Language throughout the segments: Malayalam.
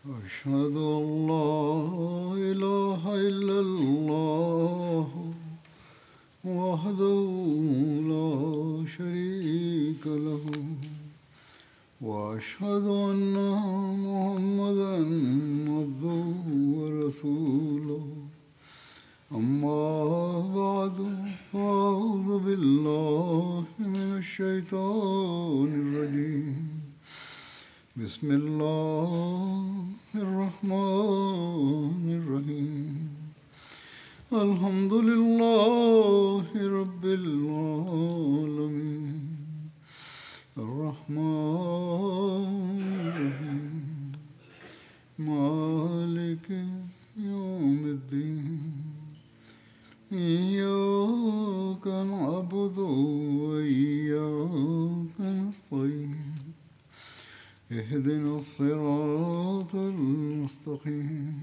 أشهد أن لا إله إلا الله وحده لا شريك له وأشهد أن محمدا عبده ورسوله أما بعد فأعوذ بالله من الشيطان الرجيم بسم الله الرحمن الرحيم الحمد لله رب العالمين الرحمن الرحيم مالك يوم الدين إياك نعبد وإياك نستعين اهدنا الصراط المستقيم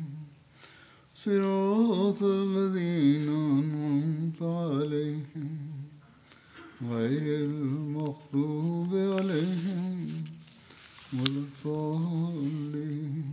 صراط الذين أنعمت عليهم غير المغضوب عليهم ولا الضالين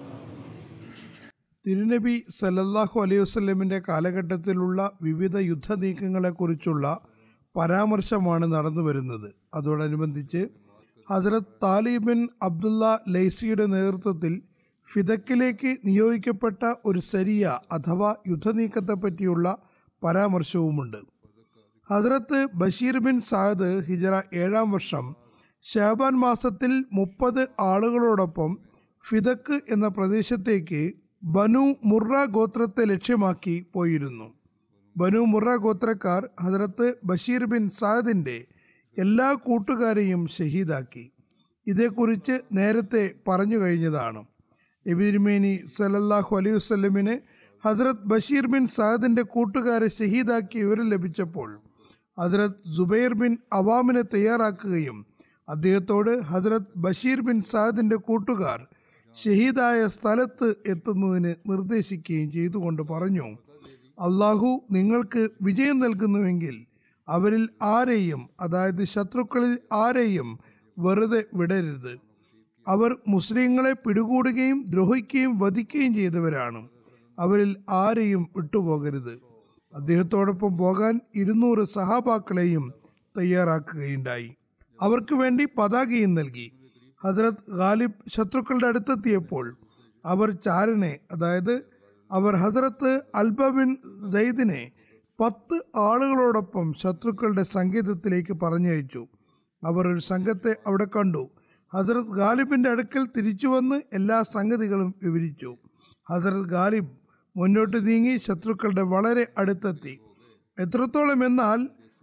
തിരുനബി സല്ലല്ലാഹു അലൈഹി വസല്ലമിന്റെ കാലഘട്ടത്തിലുള്ള വിവിധ യുദ്ധ നീക്കങ്ങളെക്കുറിച്ചുള്ള പരാമർശമാണ് നടന്നു വരുന്നത് അതോടനുബന്ധിച്ച് ഹസ്രത്ത് താലിബിൻ അബ്ദുള്ള ലൈസിയുടെ നേതൃത്വത്തിൽ ഫിദക്കിലേക്ക് നിയോഗിക്കപ്പെട്ട ഒരു സരിയ അഥവാ യുദ്ധനീക്കത്തെപ്പറ്റിയുള്ള പരാമർശവുമുണ്ട് ഹസ്രത്ത് ബഷീർ ബിൻ സാദ് ഹിജറ ഏഴാം വർഷം ഷാബാൻ മാസത്തിൽ മുപ്പത് ആളുകളോടൊപ്പം ഫിദക്ക് എന്ന പ്രദേശത്തേക്ക് ബനു മുറ ഗോത്രത്തെ ലക്ഷ്യമാക്കി പോയിരുന്നു ബനു മുറ ഗോത്രക്കാർ ഹസ്രത്ത് ബഷീർ ബിൻ സാദിൻ്റെ എല്ലാ കൂട്ടുകാരെയും ഷഹീദാക്കി ഇതേക്കുറിച്ച് നേരത്തെ പറഞ്ഞു കഴിഞ്ഞതാണ് നബി തിരുമേനി സല്ലല്ലാഹു അലൈഹി വസല്ലമിന് ഹസ്രത്ത് ബഷീർ ബിൻ സാദിൻ്റെ കൂട്ടുകാരെ ഷഹീദാക്കിയ വിവരം ലഭിച്ചപ്പോൾ ഹസ്രത്ത് ജുബൈർ ബിൻ അവാമിനെ തയ്യാറാക്കുകയും അദ്ദേഹത്തോട് ഹസ്രത്ത് ബഷീർ ബിൻ സാദിൻ്റെ കൂട്ടുകാർ ഷഹീദായ സ്ഥലത്ത് എത്തുന്നതിന് നിർദ്ദേശിക്കുകയും ചെയ്തുകൊണ്ട് പറഞ്ഞു അള്ളാഹു നിങ്ങൾക്ക് വിജയം നൽകുന്നുവെങ്കിൽ അവരിൽ ആരെയും അതായത് ശത്രുക്കളിൽ ആരെയും വെറുതെ വിടരുത് അവർ മുസ്ലിങ്ങളെ പിടികൂടുകയും ദ്രോഹിക്കുകയും വധിക്കുകയും ചെയ്തവരാണ് അവരിൽ ആരെയും വിട്ടുപോകരുത് അദ്ദേഹത്തോടൊപ്പം പോകാൻ ഇരുന്നൂറ് സഹാബാക്കളെയും തയ്യാറാക്കുകയുണ്ടായി അവർക്ക് വേണ്ടി പതാകയും നൽകി ഹസ്രത് ഗാലിബ് ശത്രുക്കളുടെ അടുത്തെത്തിയപ്പോൾ അവർ ചാരനെ അതായത് അവർ ഹസ്രത്ത് അൽബ ബിൻ സയ്ദിനെ പത്ത് ആളുകളോടൊപ്പം ശത്രുക്കളുടെ സങ്കേതത്തിലേക്ക് പറഞ്ഞയച്ചു അവർ ഒരു സംഘത്തെ അവിടെ കണ്ടു ഹസ്രത് ഗാലിബിന്റെ അടുക്കൽ തിരിച്ചു വന്ന് എല്ലാ സംഗതികളും വിവരിച്ചു ഹസ്രത് ഗാലിബ് മുന്നോട്ട് നീങ്ങി ശത്രുക്കളുടെ വളരെ അടുത്തെത്തി എത്രത്തോളം എന്നാൽ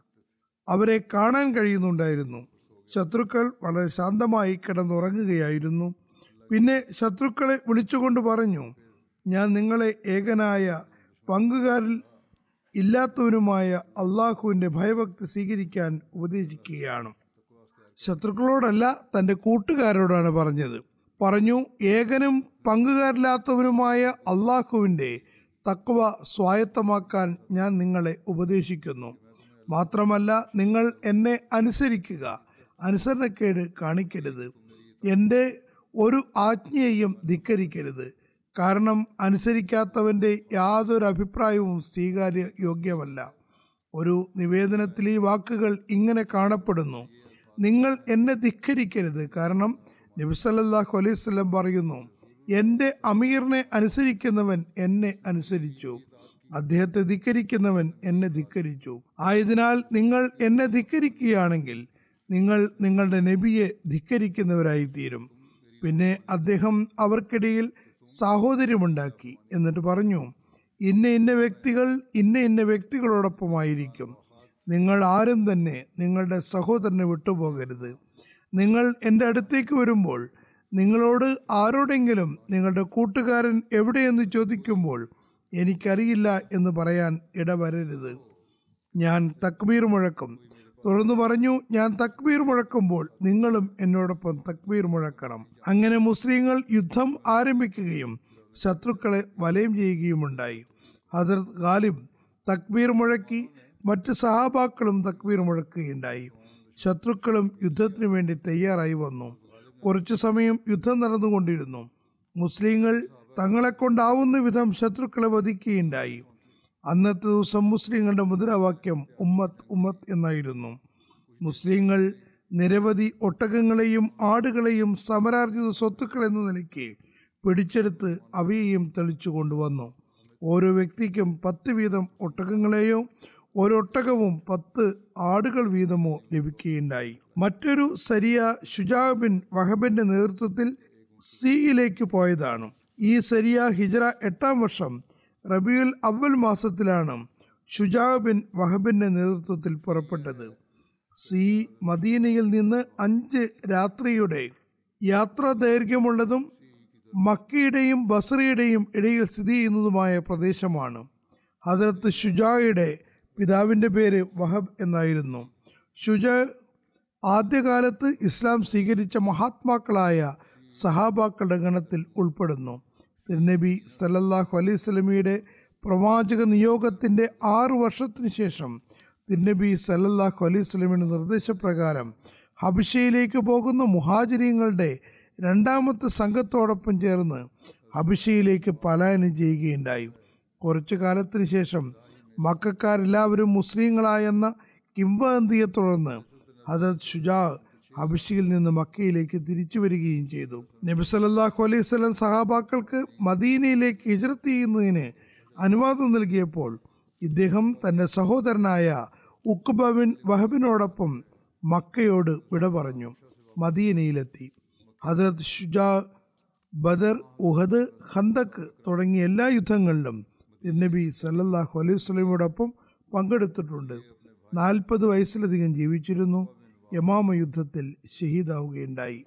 അവരെ കാണാൻ കഴിയുന്നുണ്ടായിരുന്നു ശത്രുക്കൾ വളരെ ശാന്തമായി കിടന്നുറങ്ങുകയായിരുന്നു പിന്നെ ശത്രുക്കളെ വിളിച്ചുകൊണ്ട് പറഞ്ഞു ഞാൻ നിങ്ങളെ ഏകനായ പങ്കുകാരിൽ ഇല്ലാത്തവനുമായ അള്ളാഹുവിൻ്റെ ഭയഭക്തി സ്വീകരിക്കാൻ ഉപദേശിക്കുകയാണ് ശത്രുക്കളോടല്ല തൻ്റെ കൂട്ടുകാരോടാണ് പറഞ്ഞത് പറഞ്ഞു ഏകനും പങ്കുകാരില്ലാത്തവനുമായ അള്ളാഹുവിൻ്റെ തക്വ സ്വായത്തമാക്കാൻ ഞാൻ നിങ്ങളെ ഉപദേശിക്കുന്നു മാത്രമല്ല നിങ്ങൾ എന്നെ അനുസരിക്കുക അനുസരണക്കേട് കാണിക്കരുത് എൻ്റെ ഒരു ആജ്ഞയെയും ധിക്കരിക്കരുത് കാരണം അനുസരിക്കാത്തവൻ്റെ യാതൊരു അഭിപ്രായവും സ്വീകാര്യ യോഗ്യമല്ല ഒരു നിവേദനത്തിൽ ഈ വാക്കുകൾ ഇങ്ങനെ കാണപ്പെടുന്നു നിങ്ങൾ എന്നെ ധിക്കരിക്കരുത് കാരണം നബിസല്ലാഹു അലൈഹി സ്വലം പറയുന്നു എൻ്റെ അമീറിനെ അനുസരിക്കുന്നവൻ എന്നെ അനുസരിച്ചു അദ്ദേഹത്തെ ധിക്കരിക്കുന്നവൻ എന്നെ ധിക്കരിച്ചു ആയതിനാൽ നിങ്ങൾ എന്നെ ധിക്കരിക്കുകയാണെങ്കിൽ നിങ്ങൾ നിങ്ങളുടെ നബിയെ ധിക്കരിക്കുന്നവരായി തീരും പിന്നെ അദ്ദേഹം അവർക്കിടയിൽ സാഹോദര്യമുണ്ടാക്കി എന്നിട്ട് പറഞ്ഞു ഇന്ന ഇന്ന വ്യക്തികൾ ഇന്ന ഇന്ന വ്യക്തികളോടൊപ്പമായിരിക്കും നിങ്ങൾ ആരും തന്നെ നിങ്ങളുടെ സഹോദരനെ വിട്ടുപോകരുത് നിങ്ങൾ എൻ്റെ അടുത്തേക്ക് വരുമ്പോൾ നിങ്ങളോട് ആരോടെങ്കിലും നിങ്ങളുടെ കൂട്ടുകാരൻ എവിടെയെന്ന് ചോദിക്കുമ്പോൾ എനിക്കറിയില്ല എന്ന് പറയാൻ ഇടവരരുത് ഞാൻ തക്ബീർ മുഴക്കും തുടർന്ന് പറഞ്ഞു ഞാൻ തക്ബീർ മുഴക്കുമ്പോൾ നിങ്ങളും എന്നോടൊപ്പം തക്ബീർ മുഴക്കണം അങ്ങനെ മുസ്ലിങ്ങൾ യുദ്ധം ആരംഭിക്കുകയും ശത്രുക്കളെ വലയം ചെയ്യുകയുമുണ്ടായി ഹജറത് ഗാലിബ് തക്ബീർ മുഴക്കി മറ്റ് സഹാബാക്കളും തക്ബീർ മുഴക്കുകയുണ്ടായി ശത്രുക്കളും യുദ്ധത്തിനു വേണ്ടി തയ്യാറായി വന്നു കുറച്ചു സമയം യുദ്ധം നടന്നുകൊണ്ടിരുന്നു മുസ്ലിങ്ങൾ തങ്ങളെ കൊണ്ടാവുന്ന വിധം ശത്രുക്കളെ വധിക്കുകയുണ്ടായി അന്നത്തെ ദിവസം മുസ്ലിങ്ങളുടെ മുദ്രാവാക്യം ഉമ്മത്ത് ഉമ്മത്ത് എന്നായിരുന്നു മുസ്ലിങ്ങൾ നിരവധി ഒട്ടകങ്ങളെയും ആടുകളെയും സമരാർജിത സ്വത്തുക്കൾ എന്ന നിലയ്ക്ക് പിടിച്ചെടുത്ത് അവയെയും തെളിച്ചു കൊണ്ടുവന്നു ഓരോ വ്യക്തിക്കും പത്ത് വീതം ഒട്ടകങ്ങളെയോ ഒരൊട്ടകവും പത്ത് ആടുകൾ വീതമോ ലഭിക്കുകയുണ്ടായി മറ്റൊരു സരിയ ഷുജാ ബിൻ വഹബിന്റെ നേതൃത്വത്തിൽ സിയിലേക്ക് പോയതാണ് ഈ സരിയ ഹിജറ എട്ടാം വർഷം റബിയുൽ അവൽ മാസത്തിലാണ് ഷുജാ ബിൻ വഹബിന്റെ നേതൃത്വത്തിൽ പുറപ്പെട്ടത് സി മദീനയിൽ നിന്ന് അഞ്ച് രാത്രിയുടെ യാത്രാ ദൈർഘ്യമുള്ളതും മക്കയുടെയും ബസറയുടെയും ഇടയിൽ സ്ഥിതി ചെയ്യുന്നതുമായ പ്രദേശമാണ് ഹജറത്ത് ഷുജായുടെ പിതാവിൻ്റെ പേര് വഹബ് എന്നായിരുന്നു ഷുജ ആദ്യകാലത്ത് ഇസ്ലാം സ്വീകരിച്ച മഹാത്മാക്കളായ സഹാബാക്കളുടെ ഗണത്തിൽ ഉൾപ്പെടുന്നു തിരുനബി സല്ലല്ലാഹു അലൈഹി സ്വലമിയുടെ പ്രവാചക നിയോഗത്തിൻ്റെ ആറു വർഷത്തിനു ശേഷം തിരുനബി സല്ലല്ലാഹു അലൈഹി സ്വലമിയുടെ നിർദ്ദേശപ്രകാരം ഹബിഷയിലേക്ക് പോകുന്ന മുഹാജിരിങ്ങളുടെ രണ്ടാമത്തെ സംഘത്തോടൊപ്പം ചേർന്ന് ഹബിഷയിലേക്ക് പലായനം ചെയ്യുകയുണ്ടായി കുറച്ചു കാലത്തിന് ശേഷം മക്കാരെല്ലാവരും മുസ്ലിങ്ങളായെന്ന കിംവദന്തിയെ തുടർന്ന് ഹജത് ഷുജാ ഹബിഷയിൽ നിന്ന് മക്കയിലേക്ക് തിരിച്ചു വരികയും ചെയ്തു നബി സല്ലല്ലാഹു അലൈഹി വസല്ലം സഹാബാക്കൾക്ക് മദീനയിലേക്ക് ഹിജ്റത്ത് ചെയ്യുന്നതിന് അനുവാദം നൽകിയപ്പോൾ ഇദ്ദേഹം തന്റെ സഹോദരനായ ഉക്ബ ബിൻ വഹബിനോടൊപ്പം മക്കയോട് വിട പറഞ്ഞു മദീനയിലെത്തി ഹജറത് ഷുജാ ബദർ ഉഹദ് ഖന്തക്ക് തുടങ്ങിയ എല്ലാ യുദ്ധങ്ങളിലും തിരുനബി സല്ലല്ലാഹു അലൈഹി വസല്ലമയോടൊപ്പം പങ്കെടുത്തിട്ടുണ്ട് നാൽപ്പത് വയസ്സിലധികം ജീവിച്ചിരുന്നു യമാമ യുദ്ധത്തിൽ ഷഹീദാവുകയുണ്ടായി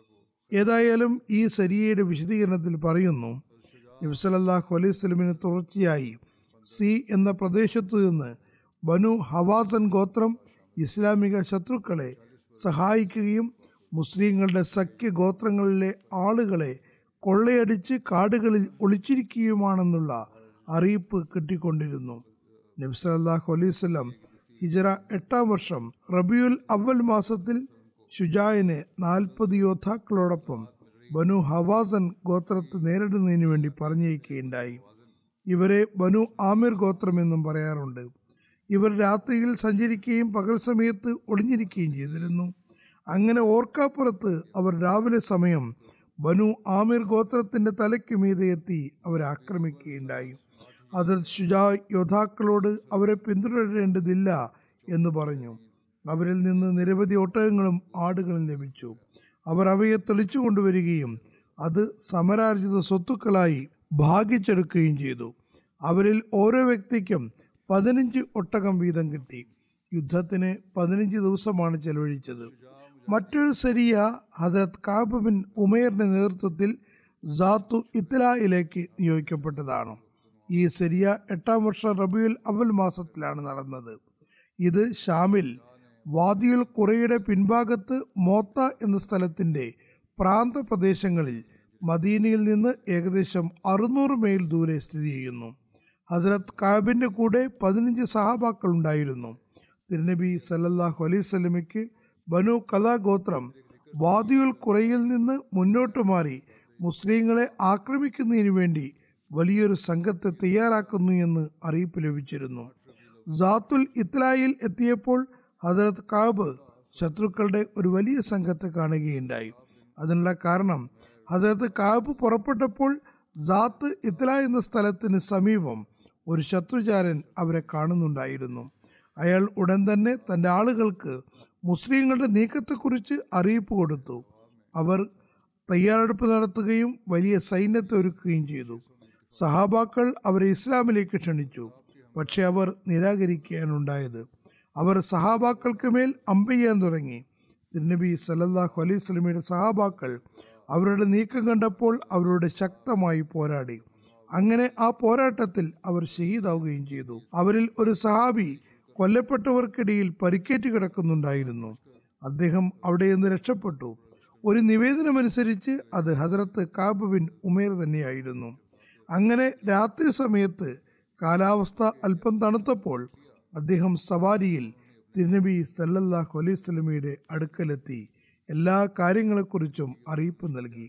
ഏതായാലും ഈ സരിയയുടെ വിശദീകരണത്തിൽ പറയുന്നു നബി സല്ലല്ലാഹു അലൈഹി വസല്ലമിന് തുടർച്ചയായി സി എന്ന പ്രദേശത്തു നിന്ന് ബനു ഹവാസൻ ഗോത്രം ഇസ്ലാമിക ശത്രുക്കളെ സഹായിക്കുകയും മുസ്ലിങ്ങളുടെ സഖ്യ ഗോത്രങ്ങളിലെ ആളുകളെ കൊള്ളയടിച്ച് കാടുകളിൽ ഒളിച്ചിരിക്കുകയുമാണെന്നുള്ള അറിയിപ്പ് കിട്ടിക്കൊണ്ടിരുന്നു നബി സല്ലല്ലാഹു അലൈഹി വസല്ലം ഹിജറ എട്ടാം വർഷം റബിയുൽ അവൽ മാസത്തിൽ ഷുജായിനെ നാൽപ്പത് യോദ്ധാക്കളോടൊപ്പം ബനു ഹവാസൻ ഗോത്രത്തെ നേരിടുന്നതിന് വേണ്ടി പറഞ്ഞയക്കുകയുണ്ടായി ഇവരെ ബനു ആമിർ ഗോത്രമെന്നും പറയാറുണ്ട് ഇവർ രാത്രിയിൽ സഞ്ചരിക്കുകയും പകൽ സമയത്ത് ഒളിഞ്ഞിരിക്കുകയും ചെയ്തിരുന്നു അങ്ങനെ ഓർക്കാപ്പുറത്ത് അവർ രാവിലെ സമയം ബനു ആമിർ ഗോത്രത്തിന്റെ തലയ്ക്ക് മീതെ എത്തി അവരെ ആക്രമിക്കുകയുണ്ടായി അത് ഷുജാ യോദ്ധാക്കളോട് അവരെ പിന്തുടരേണ്ടതില്ല എന്ന് പറഞ്ഞു അവരിൽ നിന്ന് നിരവധി ഒട്ടകങ്ങളും ആടുകളും ലഭിച്ചു അവർ അവയെ തെളിച്ചു കൊണ്ടുവരികയും അത് സമരാർജിത സ്വത്തുക്കളായി ഭാഗിച്ചെടുക്കുകയും ചെയ്തു അവരിൽ ഓരോ വ്യക്തിക്കും പതിനഞ്ച് ഒട്ടകം വീതം കിട്ടി യുദ്ധത്തിന് പതിനഞ്ച് ദിവസമാണ് ചെലവഴിച്ചത് മറ്റൊരു സരിയ ഹജരത് കാബ് ബിൻ ഉമേറിന്റെ നേതൃത്വത്തിൽ സാത്തു ഇത്തലായിലേക്ക് നിയോഗിക്കപ്പെട്ടതാണ് ഈ സരിയ എട്ടാം വർഷം റബിയുൽ അവൽ മാസത്തിലാണ് നടന്നത് ഇത് ഷാമിൽ വാദിയുൽ കുറയുടെ പിൻഭാഗത്ത് മോത്ത എന്ന സ്ഥലത്തിന്റെ പ്രാന്തപ്രദേശങ്ങളിൽ മദീനയിൽ നിന്ന് ഏകദേശം അറുന്നൂറ് മൈൽ ദൂരെ സ്ഥിതി ചെയ്യുന്നു ഹസ്രത് കാബിന്റെ കൂടെ പതിനഞ്ച് സഹാബാക്കൾ ഉണ്ടായിരുന്നു തിരുനബി സല്ലല്ലാഹു അലൈഹി സ്വലമയ്ക്ക് ബനു കലാഗോത്രം വാദിയുൽ കുറയിൽ നിന്ന് മുന്നോട്ട് മാറി മുസ്ലിങ്ങളെ ആക്രമിക്കുന്നതിന് വേണ്ടി വലിയൊരു സംഘത്തെ തയ്യാറാക്കുന്നു എന്ന് അറിയിപ്പ് ലഭിച്ചിരുന്നു സാത്തുൽ ഇത്ലായിൽ എത്തിയപ്പോൾ ഹജറത് കാബ് ശത്രുക്കളുടെ ഒരു വലിയ സംഘത്തെ കാണുകയുണ്ടായി അതിനുള്ള കാരണം ഹജറത്ത് കാബ് പുറപ്പെട്ടപ്പോൾ സാത്ത് ഇത്ല എന്ന സ്ഥലത്തിന് സമീപം ഒരു ശത്രുചാരൻ അവരെ കാണുന്നുണ്ടായിരുന്നു അയാൾ ഉടൻ തന്നെ തൻ്റെ ആളുകൾക്ക് മുസ്ലിങ്ങളുടെ നീക്കത്തെക്കുറിച്ച് അറിയിപ്പ് കൊടുത്തു അവർ തയ്യാറെടുപ്പ് നടത്തുകയും വലിയ സൈന്യത്തെ ഒരുക്കുകയും ചെയ്തു സഹാബാക്കൾ അവരെ ഇസ്ലാമിലേക്ക് ക്ഷണിച്ചു പക്ഷെ അവർ നിരാകരിക്കുകയാണുണ്ടായത് അവർ സഹാബാക്കൾക്ക് മേൽ അമ്പെയ്യാൻ തുടങ്ങി തിരുനബി സല്ലല്ലാഹു അലൈഹി സ്വലമിയുടെ സഹാബാക്കൾ അവരുടെ നീക്കം കണ്ടപ്പോൾ അവരോട് ശക്തമായി പോരാടി അങ്ങനെ ആ പോരാട്ടത്തിൽ അവർ ഷഹീദാവുകയും ചെയ്തു അവരിൽ ഒരു സഹാബി കൊല്ലപ്പെട്ടവർക്കിടയിൽ പരിക്കേറ്റ് കിടക്കുന്നുണ്ടായിരുന്നു അദ്ദേഹം അവിടെ നിന്ന് രക്ഷപ്പെട്ടു ഒരു നിവേദനമനുസരിച്ച് അത് ഹജറത്ത് കാബ് ബിൻ ഉമേർ തന്നെയായിരുന്നു അങ്ങനെ രാത്രി സമയത്ത് കാലാവസ്ഥ അല്പം തണുത്തപ്പോൾ അദ്ദേഹം സവാരിയിൽ തിരുനബി സല്ലല്ലാഹു അലൈഹി സ്വലമിയുടെ അടുക്കലെത്തി എല്ലാ കാര്യങ്ങളെക്കുറിച്ചും അറിയിപ്പ് നൽകി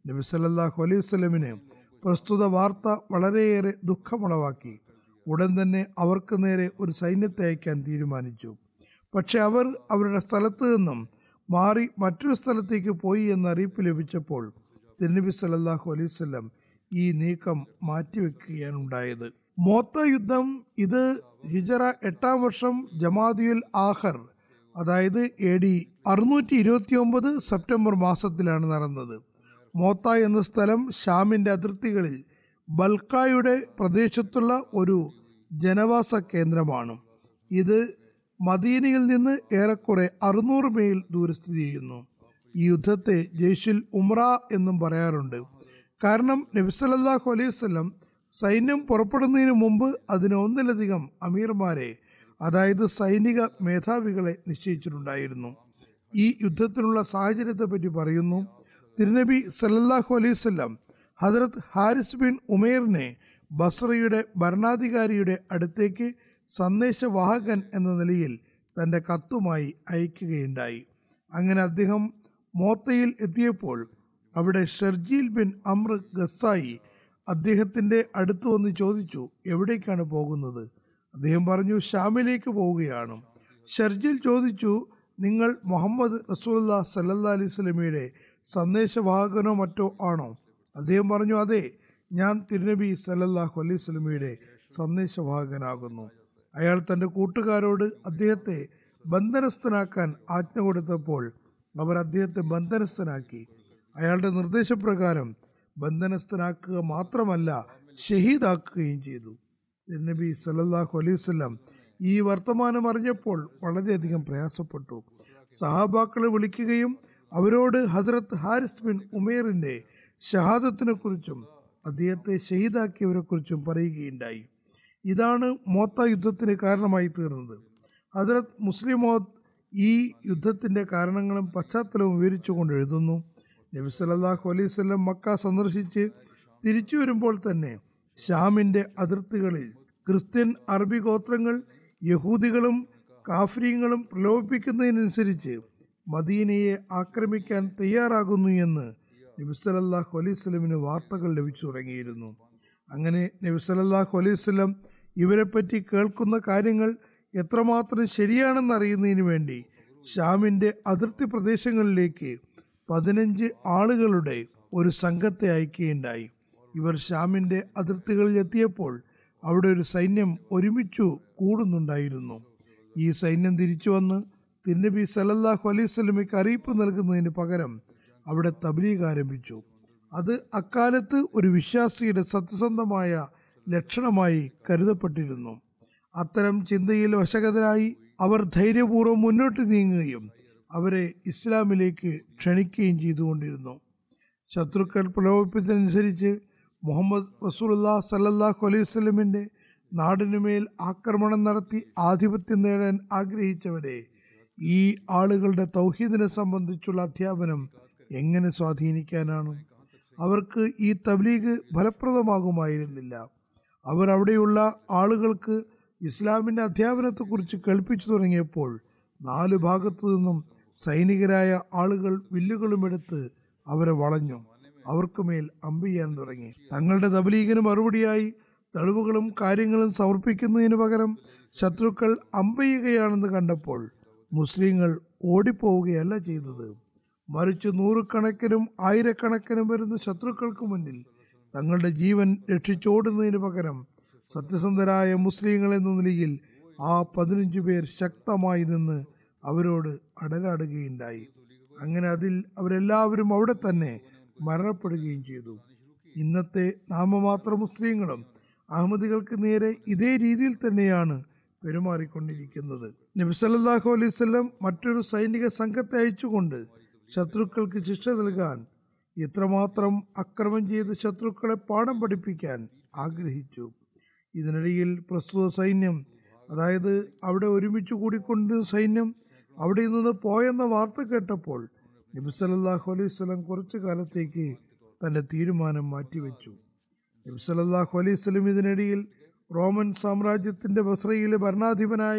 നബി സല്ലല്ലാഹു അലൈഹി വസല്ലമിന് പ്രസ്തുത വാർത്ത വളരെയേറെ ദുഃഖമുളവാക്കി ഉടൻ തന്നെ അവർക്ക് നേരെ ഒരു സൈന്യത്തെ അയക്കാൻ തീരുമാനിച്ചു പക്ഷെ അവർ അവരുടെ സ്ഥലത്ത് നിന്നും മാറി മറ്റൊരു സ്ഥലത്തേക്ക് പോയി എന്ന അറിയിപ്പ് ലഭിച്ചപ്പോൾ തിരുനബി സല്ലല്ലാഹു അലൈഹി വസല്ലം ഈ നീക്കം മാറ്റിവെക്കുകയാണ് ഉണ്ടായത് മോത്ത യുദ്ധം ഇത് ഹിജറ എട്ടാം വർഷം ജമാദിയുൽ ആഖർ അതായത് എ ഡി അറുന്നൂറ്റി ഇരുപത്തി ഒമ്പത് സെപ്റ്റംബർ മാസത്തിലാണ് നടന്നത് മോത്ത എന്ന സ്ഥലം ഷാമിൻ്റെ അതിർത്തികളിൽ ബൽക്കായുടെ പ്രദേശത്തുള്ള ഒരു ജനവാസ കേന്ദ്രമാണ് ഇത് മദീനയിൽ നിന്ന് ഏറെക്കുറെ അറുന്നൂറ് മൈൽ ദൂരെ സ്ഥിതി ചെയ്യുന്നു ഈ യുദ്ധത്തെ ജയ്ഷുൽ ഉംറ എന്നും പറയാറുണ്ട് കാരണം നബി സല്ലല്ലാഹു അലൈഹി വസല്ലം സൈന്യം പുറപ്പെടുന്നതിന് മുമ്പ് അതിന് ഒന്നിലധികം അമീർമാരെ അതായത് സൈനിക മേധാവികളെ നിശ്ചയിച്ചിട്ടുണ്ടായിരുന്നു ഈ യുദ്ധത്തിനുള്ള സാഹചര്യത്തെപ്പറ്റി പറയുന്നു തിരുനബി സല്ലല്ലാഹു അലൈഹി വസല്ലം ഹജറത്ത് ഹാരിസ് ബിൻ ഉമേറിനെ ബസ്രയുടെ ഭരണാധികാരിയുടെ അടുത്തേക്ക് സന്ദേശവാഹകൻ എന്ന നിലയിൽ തൻ്റെ കത്തുമായി അയക്കുകയുണ്ടായി അങ്ങനെ അദ്ദേഹം മോത്തയിൽ എത്തിയപ്പോൾ അവിടെ ഷർജീൽ ബിൻ അമ്ര ഗസായി അദ്ദേഹത്തിൻ്റെ അടുത്ത് വന്ന് ചോദിച്ചു എവിടേക്കാണ് പോകുന്നത് അദ്ദേഹം പറഞ്ഞു ഷാമിലേക്ക് പോവുകയാണ് ഷർജീൽ ചോദിച്ചു നിങ്ങൾ മുഹമ്മദ് റസൂല്ലാ സല്ലല്ലാ അലൈഹി സ്വലമിയുടെ സന്ദേശവാഹകനോ മറ്റോ ആണോ അദ്ദേഹം പറഞ്ഞു അതെ ഞാൻ തിരുനബി സല്ലല്ലാഹു അലൈഹി സ്വലമിയുടെ സന്ദേശവാഹകനാകുന്നു അയാൾ തൻ്റെ കൂട്ടുകാരോട് അദ്ദേഹത്തെ ബന്ധനസ്ഥനാക്കാൻ ആജ്ഞ കൊടുത്തപ്പോൾ അവർ അദ്ദേഹത്തെ ബന്ധനസ്ഥനാക്കി അയാളുടെ നിർദ്ദേശപ്രകാരം ബന്ധനസ്ഥനാക്കുക മാത്രമല്ല ഷഹീദാക്കുകയും ചെയ്തു നബി സല്ലല്ലാഹു അലൈഹി വസല്ലം ഈ വർത്തമാനം അറിഞ്ഞപ്പോൾ വളരെയധികം പ്രയാസപ്പെട്ടു സഹാബാക്കളെ വിളിക്കുകയും അവരോട് ഹസ്രത്ത് ഹാരിസ് ബിൻ ഉമേറിൻ്റെ ഷഹാദത്തിനെ കുറിച്ചും അദ്ദേഹത്തെ ഷഹീദാക്കിയവരെ കുറിച്ചും പറയുകയുണ്ടായി ഇതാണ് മോത്ത യുദ്ധത്തിന് കാരണമായി തീർന്നത് ഹസ്രത്ത് മുസ്ലിം മോത്ത് ഈ യുദ്ധത്തിൻ്റെ കാരണങ്ങളും പശ്ചാത്തലവും വിവരിച്ചുകൊണ്ട് എഴുതുന്നു നബി സല്ലല്ലാഹു അലൈഹി വസല്ലം മക്ക സന്ദർശിച്ച് തിരിച്ചു വരുമ്പോൾ തന്നെ ഷാമിൻ്റെ അതിർത്തികളിൽ ക്രിസ്ത്യൻ അറബി ഗോത്രങ്ങൾ യഹൂദികളും കാഫ്രീങ്ങളും പ്രലോഭിപ്പിക്കുന്നതിനനുസരിച്ച് മദീനയെ ആക്രമിക്കാൻ തയ്യാറാകുന്നു എന്ന് നബി സല്ലല്ലാഹു അലൈഹി വസല്ലമിന് വാർത്തകൾ ലഭിച്ചു തുടങ്ങിയിരുന്നു അങ്ങനെ നബി സല്ലല്ലാഹു അലൈഹി വസല്ലം ഇവരെപ്പറ്റി കേൾക്കുന്ന കാര്യങ്ങൾ എത്രമാത്രം ശരിയാണെന്ന് അറിയുന്നതിന് വേണ്ടി ഷാമിൻ്റെ അതിർത്തി പ്രദേശങ്ങളിലേക്ക് പതിനഞ്ച് ആളുകളുടെ ഒരു സംഘത്തെ അയക്കുകയുണ്ടായി ഇവർ ഷാമിൻ്റെ അതിർത്തികളിൽ എത്തിയപ്പോൾ അവിടെ ഒരു സൈന്യം ഒരുമിച്ചു കൂടുന്നുണ്ടായിരുന്നു ഈ സൈന്യം തിരിച്ചു വന്ന് തിരുനബി സല്ലല്ലാഹു അലൈഹി സ്വലമയ്ക്ക് അറിയിപ്പ് നൽകുന്നതിന് പകരം അവിടെ തബ്ലീഗ് ആരംഭിച്ചു അത് അക്കാലത്ത് ഒരു വിശ്വാസിയുടെ സത്യസന്ധമായ ലക്ഷണമായി കരുതപ്പെട്ടിരുന്നു അത്തരം ചിന്തയിൽ വശകതരായി അവർ ധൈര്യപൂർവ്വം മുന്നോട്ട് നീങ്ങുകയും അവരെ ഇസ്ലാമിലേക്ക് ക്ഷണിക്കുകയും ചെയ്തുകൊണ്ടിരുന്നു ശത്രുക്കൾ പ്രലോഭിപ്പിച്ചതനുസരിച്ച് മുഹമ്മദ് റസൂലുല്ലാ സല്ലല്ലാഹു അലൈഹി വസല്ലമിൻ്റെ നാടിനുമേൽ ആക്രമണം നടത്തി ആധിപത്യം നേടാൻ ആഗ്രഹിച്ചവരെ ഈ ആളുകളുടെ തൗഹീദിനെ സംബന്ധിച്ചുള്ള അധ്യാപനം എങ്ങനെ സ്വാധീനിക്കാനാണ് അവർക്ക് ഈ തബ്ലീഗ് ഫലപ്രദമാകുമായിരുന്നില്ല അവർ അവിടെയുള്ള ആളുകൾക്ക് ഇസ്ലാമിൻ്റെ അധ്യാപനത്തെക്കുറിച്ച് കേൾപ്പിച്ചു തുടങ്ങിയപ്പോൾ നാല് ഭാഗത്തു നിന്നും സൈനികരായ ആളുകൾ വില്ലുകളും എടുത്ത് അവരെ വളഞ്ഞു അവർക്ക് മേൽ അമ്പെയ്യാൻ തുടങ്ങി തങ്ങളുടെ തബലീഗിന് മറുപടിയായി തെളിവുകളും കാര്യങ്ങളും സമർപ്പിക്കുന്നതിന് പകരം ശത്രുക്കൾ അമ്പെയ്യുകയാണെന്ന് കണ്ടപ്പോൾ മുസ്ലിങ്ങൾ ഓടിപ്പോവുകയല്ല ചെയ്തത് മറിച്ച് നൂറുകണക്കിനും ആയിരക്കണക്കിനും വരുന്ന ശത്രുക്കൾക്ക് മുന്നിൽ തങ്ങളുടെ ജീവൻ രക്ഷിച്ചോടുന്നതിന് പകരം സത്യസന്ധരായ മുസ്ലിങ്ങൾ എന്ന നിലയിൽ ആ പതിനഞ്ചു പേർ ശക്തമായി നിന്ന് അവരോട് അടരാടുകയുണ്ടായി അങ്ങനെ അതിൽ അവരെല്ലാവരും അവിടെ തന്നെ മരണപ്പെടുകയും ചെയ്തു ഇന്നത്തെ നാമമാത്ര മുസ്ലിങ്ങളും അഹമ്മദികൾക്ക് നേരെ ഇതേ രീതിയിൽ തന്നെയാണ് പെരുമാറിക്കൊണ്ടിരിക്കുന്നത് നബി സല്ലല്ലാഹു അലൈഹി വസല്ലം മറ്റൊരു സൈനിക സംഘത്തെ അയച്ചുകൊണ്ട് ശത്രുക്കൾക്ക് ശിക്ഷ നൽകാൻ ഇത്രമാത്രം അക്രമം ചെയ്ത് ശത്രുക്കളെ പാഠം പഠിപ്പിക്കാൻ ആഗ്രഹിച്ചു ഇതിനിടയിൽ പ്രസ്തുത സൈന്യം അതായത് അവിടെ ഒരുമിച്ച് കൂടിക്കൊണ്ട് സൈന്യം അവിടെ നിന്ന് പോയെന്ന വാർത്ത കേട്ടപ്പോൾ നബി സല്ലല്ലാഹു അലൈഹി വസല്ലം കുറച്ചു കാലത്തേക്ക് തൻ്റെ തീരുമാനം മാറ്റിവെച്ചു നബി സല്ലല്ലാഹു അലൈഹി വസല്ലം ഇതിനിടയിൽ റോമൻ സാമ്രാജ്യത്തിൻ്റെ ബസ്രയിലെ ഭരണാധിപനായ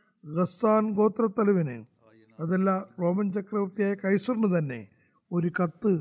ഗസ്സാൻ ഗോത്രത്തലവിന് അതല്ല റോമൻ ചക്രവർത്തിയായ കൈസറിന് തന്നെ ഒരു കത്ത്